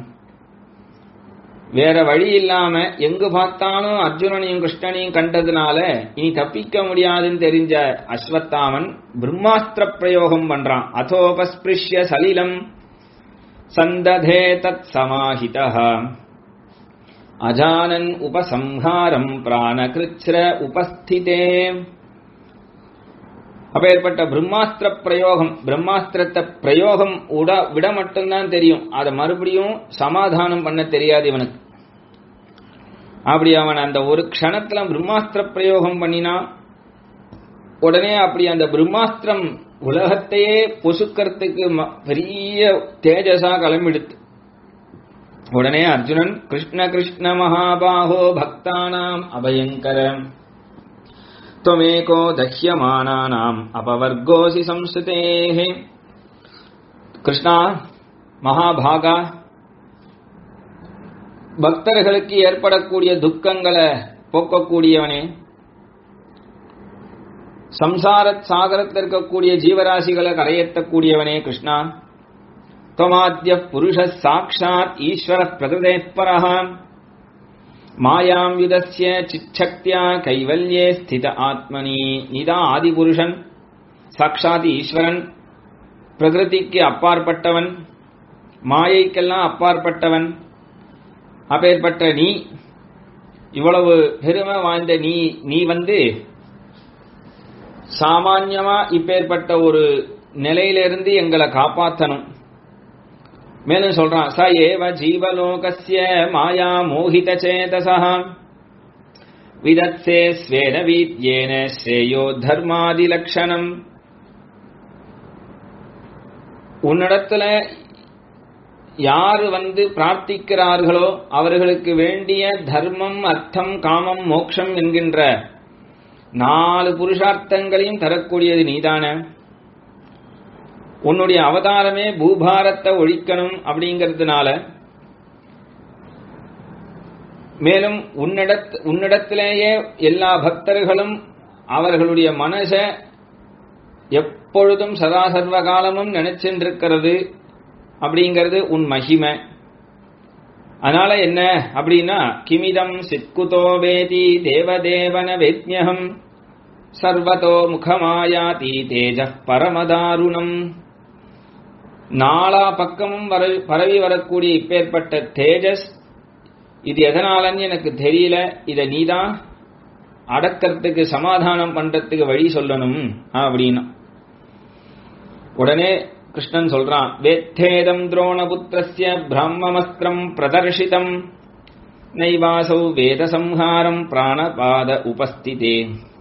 வேற வழி இல்லாம எங்கு பார்த்தாலும் அர்ஜுனனையும் கிருஷ்ணனையும் கண்டதுனால இனி தப்பிக்க முடியாதுன்னு தெரிஞ்ச அஸ்வத்தாமன் பிரம்மாஸ்திர பிரயோகம் பண்றான் அதோபஸ்பிருஷ்ய சலிலம் சந்ததே தத் சமாஹிதः அஜானன் உபசம்ஹாரம் பிராணகிருச்ர உபஸ்திதே அப்பேற்பட்ட பிரம்மாஸ்திர பிரயோகம் பிரம்மாஸ்திரத்தை பிரயோகம் உட விட மட்டும்தான் தெரியும் அதை மறுபடியும் சமாதானம் பண்ண தெரியாது இவனுக்கு அப்படி அவன் அந்த ஒரு க்ஷணத்துல பிரம்மாஸ்திர பிரயோகம் பண்ணினா உடனே அப்படி அந்த பிரம்மாஸ்திரம் உலகத்தையே பொசுக்கிறதுக்கு ம- பெரிய தேஜஸா கிளம்பிடுத்து உடனே அர்ஜுனன் கிருஷ்ண கிருஷ்ண மகாபாஹோ பக்தானாம் அபயங்கரம் त्वमेको दह्यमानानाम् अपवर्गोऽसि संस्थितेः கிருஷ்ணா மகாபாகா பக்தர்களுக்கு ஏற்படக்கூடிய துக்கங்களை போக்கக்கூடியவனே சம்சார சாகரத்தில் இருக்கக்கூடிய ஜீவராசிகளை கரையேற்றக்கூடியவனே கிருஷ்ணா त्वमाद्य पुरुषः साक्षात् ईश्वरः प्रकृतेः परः மாயாம் யுதஸ்ய சிச்சக்தியா கைவல்யே ஸ்தித ஆத்மனி நீதா ஆதிபுருஷன் சாட்சாத் ஈஸ்வரன் பிரகிருதிக்கு அப்பாற்பட்டவன் மாயைக்கெல்லாம் அப்பாற்பட்டவன் அப்பேற்பட்ட நீ இவ்வளவு பெருமை வாய்ந்த நீ நீ வந்து சாமான்யமா இப்பேற்பட்ட ஒரு நிலையிலிருந்து எங்களை காப்பாத்தணும் மேலும் சொல்றான் ச ஏவ ஜீவலோகஸ்ய மாயா மோகித சேதசா விதத்சே ஸ்வேன வீத்யேன ஸ்ரேயோ தர்மாதி லட்சணம் உன்னிடத்துல யார் வந்து பிரார்த்திக்கிறார்களோ அவர்களுக்கு வேண்டிய தர்மம் அர்த்தம் காமம் மோக்ஷம் என்கின்ற நாலு புருஷார்த்தங்களையும் தரக்கூடியது நீதான உன்னுடைய அவதாரமே பூபாரத்தை ஒழிக்கணும் அப்படிங்கிறதுனால மேலும் உன்னிடத் உன்னிடத்திலேயே எல்லா பக்தர்களும் அவர்களுடைய மனச எப்பொழுதும் சதா சர்வ காலமும் நினைச்சின்றிருக்கிறது அப்படிங்கிறது உன் மகிமை அதனால என்ன அப்படின்னா கிமிதம் சித்குதோ வேதி தேவதேவன வேத்யகம் சர்வதோ முகமாயாதி தேஜ பரமதாருணம் நாலா பக்கமும் வர பரவி வரக்கூடிய இப்பேற்பட்ட தேஜஸ் இது எதனாலன்னு எனக்கு தெரியல இத நீதான் அடக்கிறதுக்கு சமாதானம் பண்றதுக்கு வழி சொல்லணும் அப்படின்னா உடனே கிருஷ்ணன் சொல்றான் வேத்தேதம் துரோணபுத்திரஸ்ய பிரம்மமஸ்திரம் பிரதர்ஷிதம் நைவாசௌ வேதசம்ஹாரம் பிராணபாத உபஸ்திதே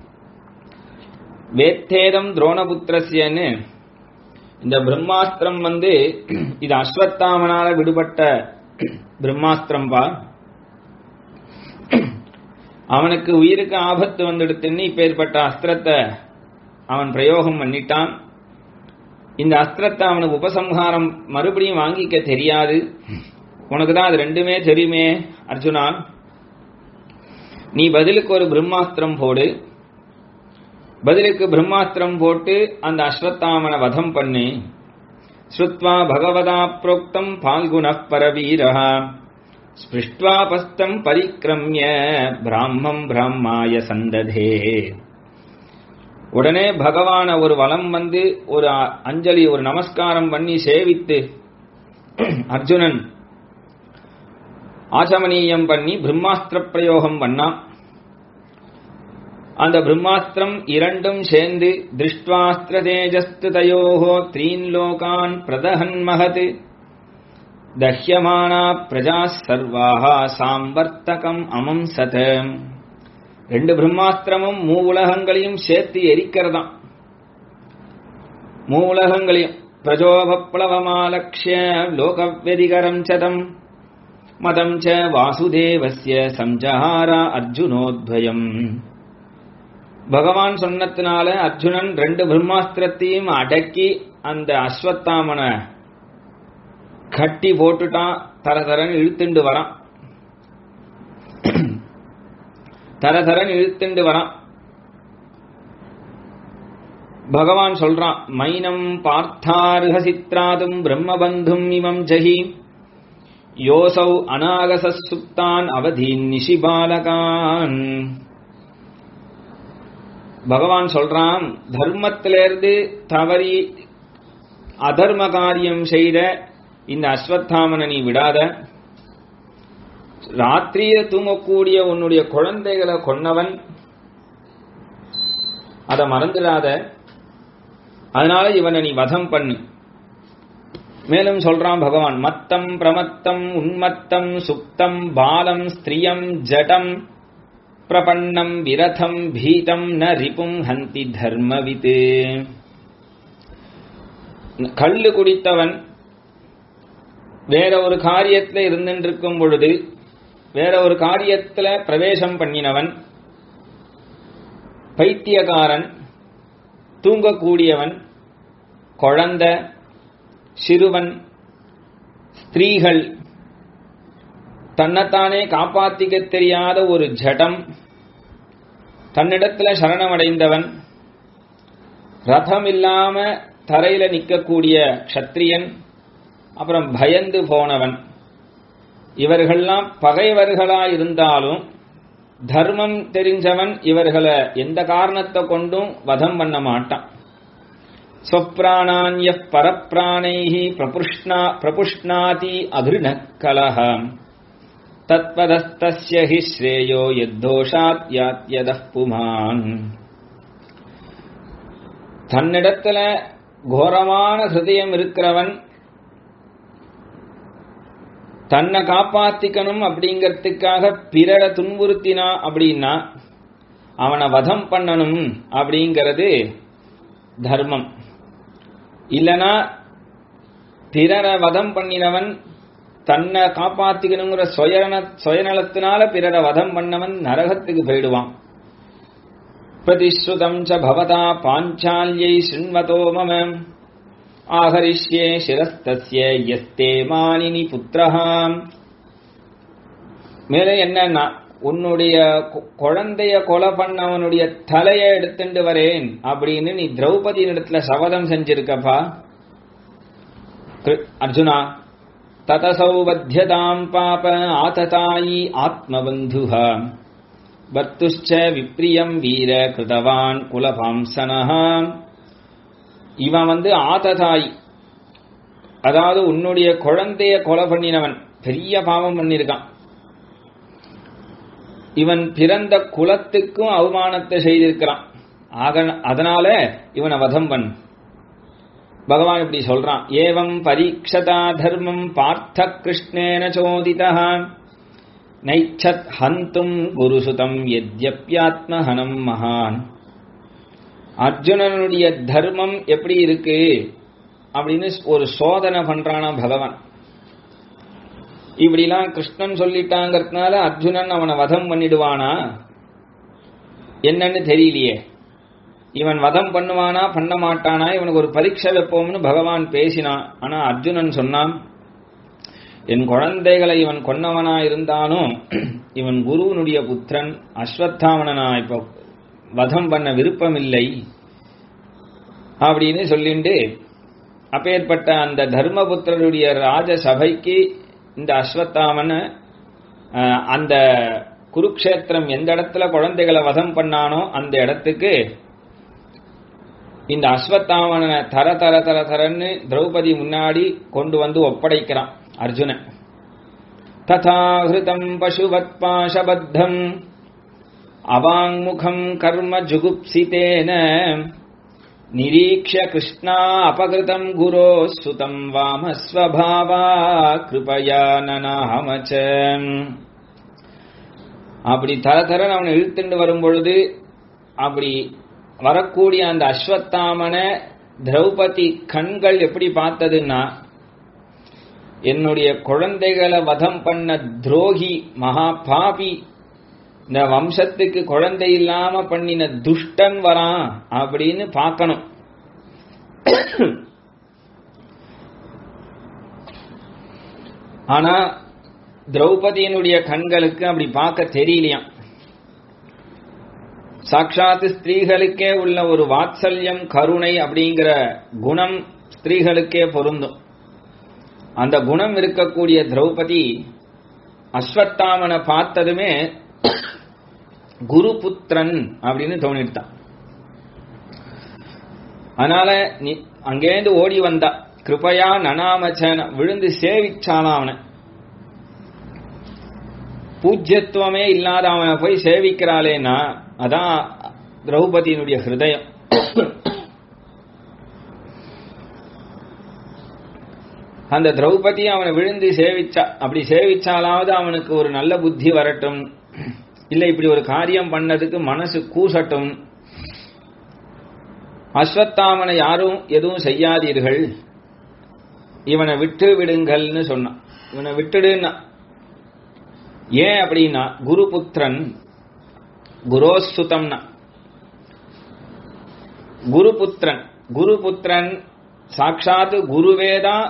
வேத்தேதம் துரோணபுத்திரஸ்யன்னு இந்த பிரம்மாஸ்திரம் வந்து இது அஸ்வத்தாமனால விடுபட்ட பிரம்மாஸ்திரம் பா அவனுக்கு உயிருக்கு ஆபத்து வந்துடுத்துன்னு இப்பேற்பட்ட அஸ்திரத்தை அவன் பிரயோகம் பண்ணிட்டான் இந்த அஸ்திரத்தை அவனுக்கு உபசம்ஹாரம் மறுபடியும் வாங்கிக்க தெரியாது உனக்கு தான் அது ரெண்டுமே தெரியுமே அர்ஜுனா நீ பதிலுக்கு ஒரு பிரம்மாஸ்திரம் போடு பதிலுக்கு பிரம்மாஸ்திரம் போட்டு அந்த அஸ்வத்தாமனை வதம் பண்ணு ஸ்ருத்வா பகவதா புரோக்தம் பால்குண பரவீரா ஸ்பிருஷ்டுவாபஸ்தம் பரிக்கிரமிய பிராமம் பிராமாய சந்ததே உடனே பகவான ஒரு வலம் வந்து ஒரு அஞ்சலி ஒரு நமஸ்காரம் பண்ணி சேவித்து அர்ஜுனன் ஆச்சமனீயம் பண்ணி பிரம்மாஸ்திர பிரயோகம் பண்ணான் அந்த பிரம்மாஸ்திரம் இரண்டும் சேர்ந்து திருஷ்டுவாஸ்திர தேஜஸ்து தயோகோ த்ரீன் லோகான் பிரதஹன் மகத் தஹ்யமானா பிரஜா சர்வாஹா சாம்பர்த்தகம் அமம் சத ரெண்டு பிரம்மாஸ்திரமும் மூ உலகங்களையும் சேர்த்து எரிக்கிறதாம் மூ உலகங்களையும் பிரஜோபப்ளவமாலக்ஷ்ய லோகவெதிகரம் சதம் மதம் ச வாசுதேவஸ்ய சம்ஜஹாரா அர்ஜுனோத்வயம் பகவான் சொன்னத்தினால அர்ஜுனன் ரெண்டு பிரம்மாஸ்திரத்தையும் அடக்கி அந்த அஸ்வத்தாமனை கட்டி போட்டுட்டான் தர தரன்னு இழுத்துண்டு வரான் தர தரன்னு இழுத்துண்டு வரான் பகவான் சொல்றான் மைனம் பார்த்தாருக சித்ராதும் பிரம்மபந்தும் இமம் ஜஹி யோசௌ அநாகச சுப்தான் அவதீன் நிஷிபாலகான் பகவான் சொல்றான் தர்மத்திலிருந்து தவறி அதர்ம காரியம் செய்த இந்த அஸ்வத்தாமனை நீ விடாத ராத்திரிய தூங்கக்கூடிய உன்னுடைய குழந்தைகளை கொன்னவன் அதை மறந்துடாத அதனால இவனை நீ வதம் பண்ணு மேலும் சொல்றான் பகவான் மத்தம் பிரமத்தம் உன்மத்தம் சுப்தம் பாலம் ஸ்திரியம் ஜடம் பிரபன்னம் விரதம் பீதம் ந ரிபும் ஹந்தி தர்மவித்து கள்ளு குடித்தவன் வேற ஒரு காரியத்துல இருந்துருக்கும் பொழுது வேற ஒரு காரியத்துல பிரவேசம் பண்ணினவன் பைத்தியக்காரன் தூங்கக்கூடியவன் குழந்தை சிறுவன் ஸ்திரீகள் தன்னைத்தானே காப்பாத்திக்க தெரியாத ஒரு ஜடம் தன்னிடத்துல சரணமடைந்தவன் ரதம் இல்லாம தரையில நிக்கக்கூடிய க்ஷத்ரியன் அப்புறம் பயந்து போனவன் இவர்கள்லாம் பகைவர்களா இருந்தாலும் தர்மம் தெரிஞ்சவன் இவர்களை எந்த காரணத்தை கொண்டும் வதம் பண்ண மாட்டான் ஸ்வப்ராணான்ய பரப்பிராணைஹி பிரபுஷ்ணா பிரபுஷ்ணாதி அகிருணக்கலஹ தத்வதஸ்தஸ்ய ஹி ஸ்ரேயோ யத்தோஷாத் யாத்யதः புமான் தன்னிடத்துல கோரமான ஹிருதயம் இருக்கிறவன் தன்னை காப்பாத்திக்கணும் அப்படிங்கறதுக்காக பிறரை துன்புறுத்தினா அப்படின்னா அவனை வதம் பண்ணணும் அப்படிங்கிறது தர்மம் இல்லனா பிறரை வதம் பண்ணினவன் தன்னை காப்பாத்திக்கணுங்கிற சுயநல சுயநலத்தினால பிறரை வதம் பண்ணவன் நரகத்துக்கு போயிடுவான் பிரதிஸ்ருதம் ச பவதா பாஞ்சால்யை சிண்வதோ மம ஆகரிஷ்யே சிரஸ்தஸ்ய எஸ்தே மானினி புத்திரஹாம் மேலே என்னன்னா உன்னுடைய கு- குழந்தைய கொலை பண்ணவனுடைய தலையை எடுத்துட்டு வரேன் அப்படின்னு நீ திரௌபதி இடத்துல சபதம் செஞ்சிருக்கப்பா கிரு- அர்ஜுனா ததசௌ வத்தியதாம் பாப ஆததாயி ஆத்மபந்துஹ பர்த்துஷ்ச விப்ரியம் வீர கிருதவான் குலபாம்சனஹா இவன் வந்து ஆததாய் அதாவது உன்னுடைய குழந்தைய கொலை பண்ணினவன் பெரிய பாவம் பண்ணியிருக்கான் இவன் பிறந்த குலத்துக்கும் அவமானத்தை செய்திருக்கிறான் ஆக அதனால இவனை வதம் பண்ணு பகவான் இப்படி சொல்றான் ஏவம் பரீட்சதா தர்மம் பார்த்த கிருஷ்ணேன சோதிதா நைச்சத் ஹந்தும் குருசுதம் எத்யப்யாத்மஹனம் மகான் அர்ஜுனனுடைய தர்மம் எப்படி இருக்கு அப்படின்னு ஒரு சோதனை பண்றானா பகவான் இப்படிலாம் கிருஷ்ணன் சொல்லிட்டாங்கிறதுனால அர்ஜுனன் அவனை வதம் பண்ணிடுவானா என்னன்னு தெரியலையே இவன் வதம் பண்ணுவானா பண்ண மாட்டானா இவனுக்கு ஒரு பரீட்சை வைப்போம்னு பகவான் பேசினான் ஆனா அர்ஜுனன் சொன்னான் என் குழந்தைகளை இவன் கொன்னவனா இருந்தாலும் இவன் குருவனுடைய புத்திரன் அஸ்வத்தாமனை நான் இப்போ வதம் பண்ண விருப்பமில்லை அப்படின்னு சொல்லிண்டு அப்பேற்பட்ட அந்த தர்மபுத்திரருடைய ராஜசபைக்கு இந்த அஸ்வத்தாமனை அஹ், அந்த குருக்ஷேத்திரம் எந்த இடத்துல குழந்தைகளை வதம் பண்ணானோ அந்த இடத்துக்கு இந்த அஸ்வத்தாமனை தர தர தர தரன்னு திரௌபதி முன்னாடி கொண்டு வந்து ஒப்படைக்கிறான் அர்ஜுனன் ததா ஹிருதம் பசுவத் பாசபத்தம் அவாங்முகம் கர்ம ஜுகுப்சிதேன நிரீக்ஷ கிருஷ்ணா அபகிருதம் குரோ சுதம் வாமஸ்வபாவா கிருபயா நனாமச்ச அப்படி தர தரன்னு அவனை இழுத்துண்டு வரும் பொழுது அப்படி வரக்கூடிய அந்த அஸ்வத்தாமன திரௌபதி கண்கள் எப்படி பார்த்ததுன்னா என்னுடைய குழந்தைகளை வதம் பண்ண துரோகி மகா பாபி இந்த வம்சத்துக்கு குழந்தை இல்லாம பண்ணின துஷ்டன் வரான் அப்படின்னு பார்க்கணும் ஆனா திரௌபதியினுடைய கண்களுக்கு அப்படி பார்க்க தெரியலையாம் சாட்சாத் ஸ்திரீகளுக்கே உள்ள ஒரு வாத்சல்யம் கருணை அப்படிங்கிற குணம் ஸ்திரீகளுக்கே பொருந்தும் அந்த குணம் இருக்கக்கூடிய திரௌபதி அஸ்வத்தாமனை பார்த்ததுமே குருபுத்திரன் அப்படின்னு தோணிட்டான் அதனால நீ அங்கேருந்து ஓடி வந்தா கிருபையா நனாமச்சன விழுந்து சேவிச்சாலாம் அவனை பூஜ்யத்துவமே இல்லாத அவனை போய் சேவிக்கிறாளேன்னா அதான் திரௌபதியினுடைய ஹிருதயம் அந்த திரௌபதி அவனை விழுந்து சேவிச்சா அப்படி சேவிச்சாலாவது அவனுக்கு ஒரு நல்ல புத்தி வரட்டும் இல்ல இப்படி ஒரு காரியம் பண்ணதுக்கு மனசு கூசட்டும் அஸ்வத்தாமனை யாரும் எதுவும் செய்யாதீர்கள் இவனை விட்டு விடுங்கள்னு சொன்னான் இவனை விட்டுடுன்னா ஏன் அப்படின்னா குருபுத்திரன் குரோசுதம்னா குருபுத்திரன் குருபுத்திரன் சாட்சாத் குருவேதான்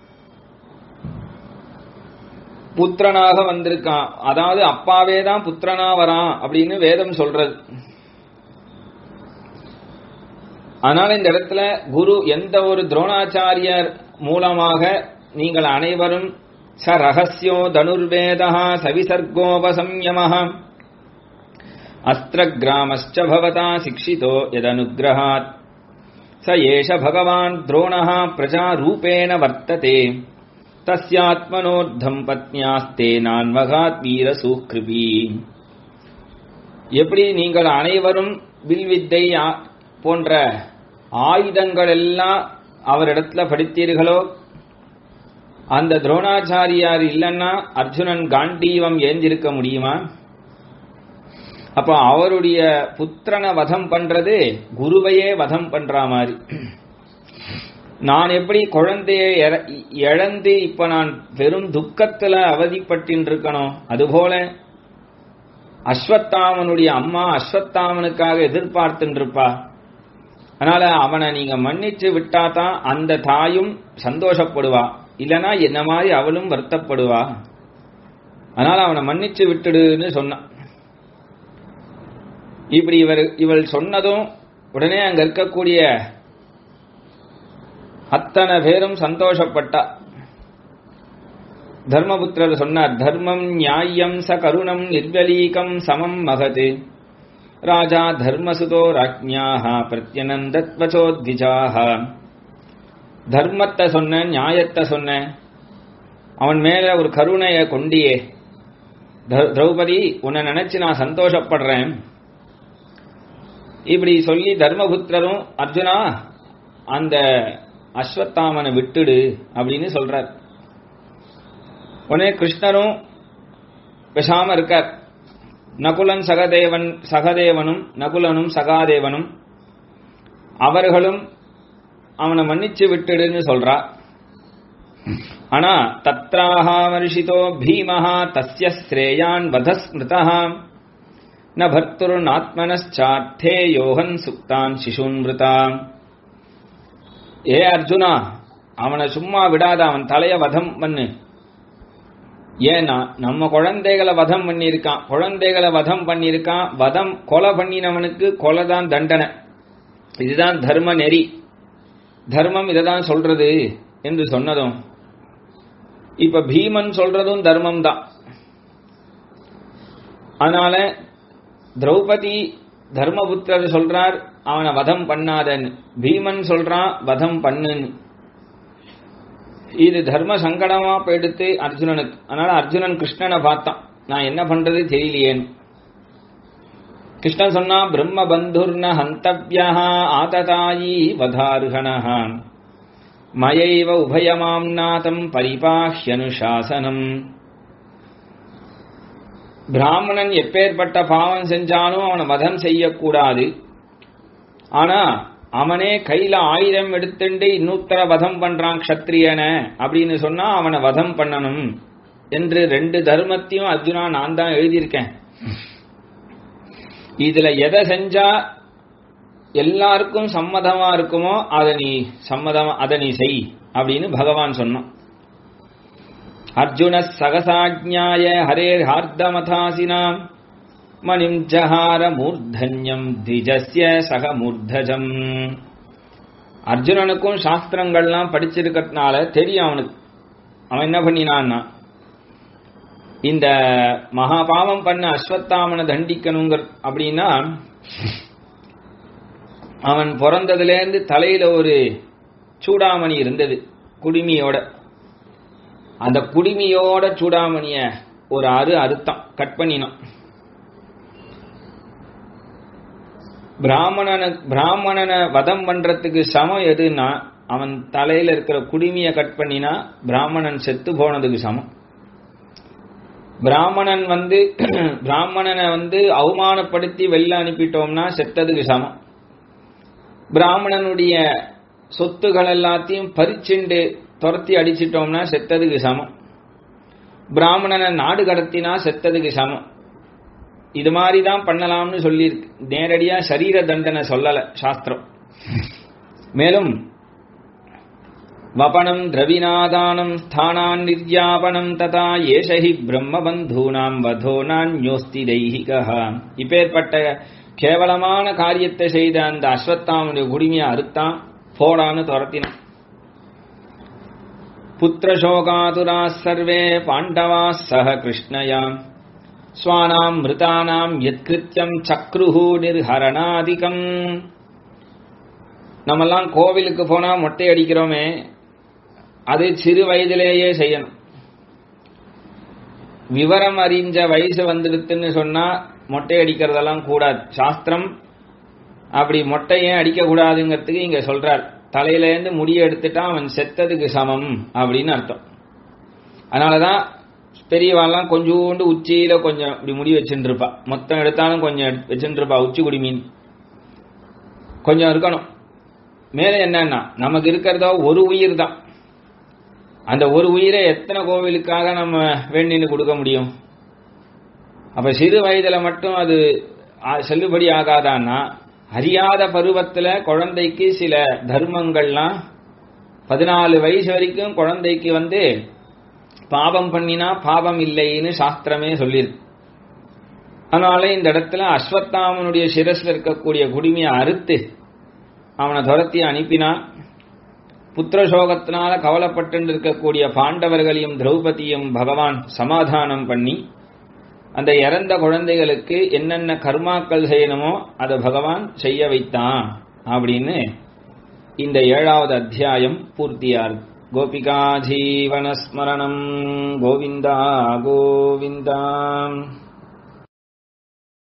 புத்திரனாக வந்திருக்கான் அதாவது அப்பாவே தான் புத்திரனா வரான் அப்படின்னு வேதம் சொல்றது அதனால இந்த இடத்துல குரு எந்த ஒரு துரோணாச்சாரியர் மூலமாக நீங்கள் அனைவரும் ச ரகசியோ தனுர்வேதா சவிசர்கோபசம்யம அஸ்திர கிராமச்ச பவதா சிக்ஷிதோ எதனுகிரகாத் ச ஏஷ பகவான் துரோணः பிரஜா ரூபேண வர்த்ததே தஸ்யாத்மனோர்த்தம் பத்னியாஸ்தே நான்வகாத் வீர சூக்ருபி எப்படி நீங்கள் அனைவரும் வில்வித்தை ஆ- போன்ற ஆயுதங்கள் எல்லாம் அவரிடத்துல படித்தீர்களோ அந்த துரோணாச்சாரியார் இல்லைன்னா அர்ஜுனன் காண்டீவம் ஏந்திருக்க முடியுமா அப்ப அவருடைய புத்திரனை வதம் பண்றது குருவையே வதம் பண்ற மாதிரி நான் எப்படி குழந்தையை இற- இழந்து இப்ப நான் பெரும் துக்கத்துல அவதிப்பட்டு இருக்கணும் அதுபோல அஸ்வத்தாமனுடைய அம்மா அஸ்வத்தாமனுக்காக எதிர்பார்த்துட்டு இருப்பா அதனால அவனை நீங்க மன்னிச்சு விட்டா தான் அந்த தாயும் சந்தோஷப்படுவா இல்லனா என்ன மாதிரி அவளும் வருத்தப்படுவா அதனால அவனை மன்னிச்சு விட்டுடுன்னு சொன்னான் இப்படி இவர் இவள் சொன்னதும் உடனே அங்க இருக்கக்கூடிய அத்தனை பேரும் சந்தோஷப்பட்டா தர்மபுத்திரர் சொன்னார் தர்மம் நியாயம் ச கருணம் நிர்வலீகம் சமம் மகது ராஜா தர்மசுதோ ராஜ்ஞாக பிரத்யனந்தத்வச்சோத்விஜாக தர்மத்தை சொன்ன நியாயத்தை சொன்ன அவன் மேல ஒரு கருணைய கொண்டியே த- திரௌபதி உன்னை நினைச்சு நான் சந்தோஷப்படுறேன் இப்படி சொல்லி தர்மபுத்திரரும் அர்ஜுனா அந்த அஸ்வத்தாமனை விட்டுடு அப்படின்னு சொல்றார் உடனே கிருஷ்ணரும் பேசாம இருக்கார் நகுலன் சகதேவன் சகதேவனும் நகுலனும் சகாதேவனும் அவர்களும் அவனை மன்னிச்சு விட்டுடுன்னு சொல்றா ஆனா தத்ராஹா வருஷிதோ பீமஹா தஸ்ய ஸ்ரேயான் வதஸ்மிருதா ந பர்த்துர்நாத்மனச்சார்த்தே யோகன் சுக்தான் சிசுன்மிருதாம் ஏ அர்ஜுனா அவனை சும்மா விடாத அவன் தலைய வதம் பண்ணு ஏன்னா நம்ம குழந்தைகளை வதம் பண்ணியிருக்கான் குழந்தைகளை வதம் பண்ணியிருக்கான் வதம் கொலை பண்ணினவனுக்கு கொலை தான் தண்டனை இதுதான் தர்ம நெறி தர்மம் இதை தான் சொல்றது என்று சொன்னதும் இப்ப பீமன் சொல்றதும் தர்மம் தான் அதனால திரௌபதி தர்மபுத்திரர் சொல்றார் அவனை வதம் பண்ணாதன்னு பீமன் சொல்றான் வதம் பண்ணுன்னு இது தர்ம சங்கடமா போயிடுத்து அர்ஜுனனுக்கு அதனால அர்ஜுனன் கிருஷ்ணனை பார்த்தான் நான் என்ன பண்றது தெரியலையேன்னு கிருஷ்ணன் சொன்னா பிரம்ம பந்துர்ன ஹந்தவ்யா ஆததாயி வதார்ஹணः மயைவ உபயமாம் நாதம் பரிபாஹ்யனுசாசனம் பிராமணன் எப்பேற்பட்ட பாவம் செஞ்சாலும் அவனை வதம் செய்யக்கூடாது ஆனா அவனே கையில ஆயுதம் எடுத்துண்டு இன்னொருத்தர வதம் பண்றான் க்ஷத்ரியன அப்படின்னு சொன்னா அவனை வதம் பண்ணணும் என்று ரெண்டு தர்மத்தையும் அர்ஜுனா நான் தான் எழுதியிருக்கேன் இதுல எதை செஞ்சா எல்லாருக்கும் சம்மதமா இருக்குமோ அதை நீ சம்மதமா அதை நீ செய் அப்படின்னு பகவான் சொன்னான் அர்ஜுன சகசாஜ்ஞாய ஹரேர் ஹார்தமதாசினாம் மணிம் ஜஹார மூர்தன்யம் திஜஸ்ய சக மூர்தஜம் அர்ஜுனனுக்கும் சாஸ்திரங்கள்லாம் படிச்சிருக்கிறதுனால தெரியும் அவனுக்கு அவன் என்ன பண்ணினான்னா இந்த மகாபாவம் பண்ண அஸ்வத்தாமனை தண்டிக்கணுங்கிற அப்படின்னா அவன் பிறந்ததுலேருந்து தலையில ஒரு சூடாமணி இருந்தது குடுமியோட அந்த குடுமியோட சூடாமணிய ஒரு அரு அறுத்தான் கட் பண்ணினான் பிராமணன பிராமணனை வதம் பண்றதுக்கு சமம் எதுன்னா அவன் தலையில இருக்கிற குடுமிய கட் பண்ணினா பிராமணன் செத்து போனதுக்கு சமம் பிராமணன் வந்து பிராமணனை வந்து அவமானப்படுத்தி வெளில அனுப்பிட்டோம்னா செத்ததுக்கு சமம் பிராமணனுடைய சொத்துகள் எல்லாத்தையும் பறிச்சுண்டு துரத்தி அடிச்சிட்டோம்னா செத்ததுக்கு சமம் பிராமணனை நாடு கடத்தினா செத்ததுக்கு சமம் இது மாதிரி தான் பண்ணலாம்னு சொல்லியிருக்கு நேரடியா சரீர தண்டனை சொல்லல சாஸ்திரம் மேலும் வபனம் திரவிநாதானம் ஸ்தானான் நிர்யாபனம் ததா ஏஷஹி பிரம்மபந்தூனாம் வதோ நான்யோஸ்தி தெய்ஹிகா இப்பேற்பட்ட கேவலமான காரியத்தை செய்த அந்த அஸ்வத்தாமனுடைய குடிமையை அறுத்தான் போடான்னு துரத்தினான் புத்திரசோகாதுரா சர்வே பாண்டவா சக கிருஷ்ணயாம் ஸ்வானாம் மிருதானாம் யத்கிருத்தியம் சக்ருஹு நிர்ஹரணாதிகம் நம்மெல்லாம் கோவிலுக்கு போனா மொட்டை அடிக்கிறோமே அது சிறு வயதிலேயே செய்யணும் விவரம் அறிஞ்ச வயசு வந்துடுத்துன்னு சொன்னா மொட்டை அடிக்கிறதெல்லாம் கூடாது சாஸ்திரம் அப்படி மொட்டையே அடிக்க கூடாதுங்கிறதுக்கு இங்க சொல்றார் தலையிலேருந்து முடிய எடுத்துட்டா அவன் செத்ததுக்கு சமம் அப்படின்னு அர்த்தம் அதனாலதான் பெரியவாள்லாம் கொஞ்சோண்டு உச்சியில கொஞ்சம் இப்படி முடி வச்சுட்டு இருப்பா மொத்தம் எடுத்தாலும் கொஞ்சம் வச்சுட்டு இருப்பா உச்சி குடி மீன் கொஞ்சம் இருக்கணும் மேல என்னன்னா நமக்கு இருக்கிறதோ ஒரு உயிர் தான் அந்த ஒரு உயிரை எத்தனை கோவிலுக்காக நம்ம வேண்டின்னு கொடுக்க முடியும் அப்ப சிறு வயதுல மட்டும் அது செல்லுபடி ஆகாதான்னா அறியாத பருவத்துல குழந்தைக்கு சில தர்மங்கள்லாம் பதினாலு வயசு வரைக்கும் குழந்தைக்கு வந்து பாபம் பண்ணினா பாபம் இல்லைன்னு சாஸ்திரமே சொல்லியிருக்கு அதனால இந்த இடத்துல அஸ்வத்தாமனுடைய சிரஸ்ல இருக்கக்கூடிய குடிமையை அறுத்து அவனை துரத்தி அனுப்பினான் புத்திரசோகத்தினால கவலைப்பட்டு இருக்கக்கூடிய பாண்டவர்களையும் திரௌபதியும் பகவான் சமாதானம் பண்ணி அந்த இறந்த குழந்தைகளுக்கு என்னென்ன கர்மாக்கள் செய்யணுமோ அதை பகவான் செய்ய வைத்தான் அப்படின்னு இந்த ஏழாவது அத்தியாயம் பூர்த்தியார் கோபிகா ஜீவனஸ்மரணம் கோவிந்தா கோவிந்தா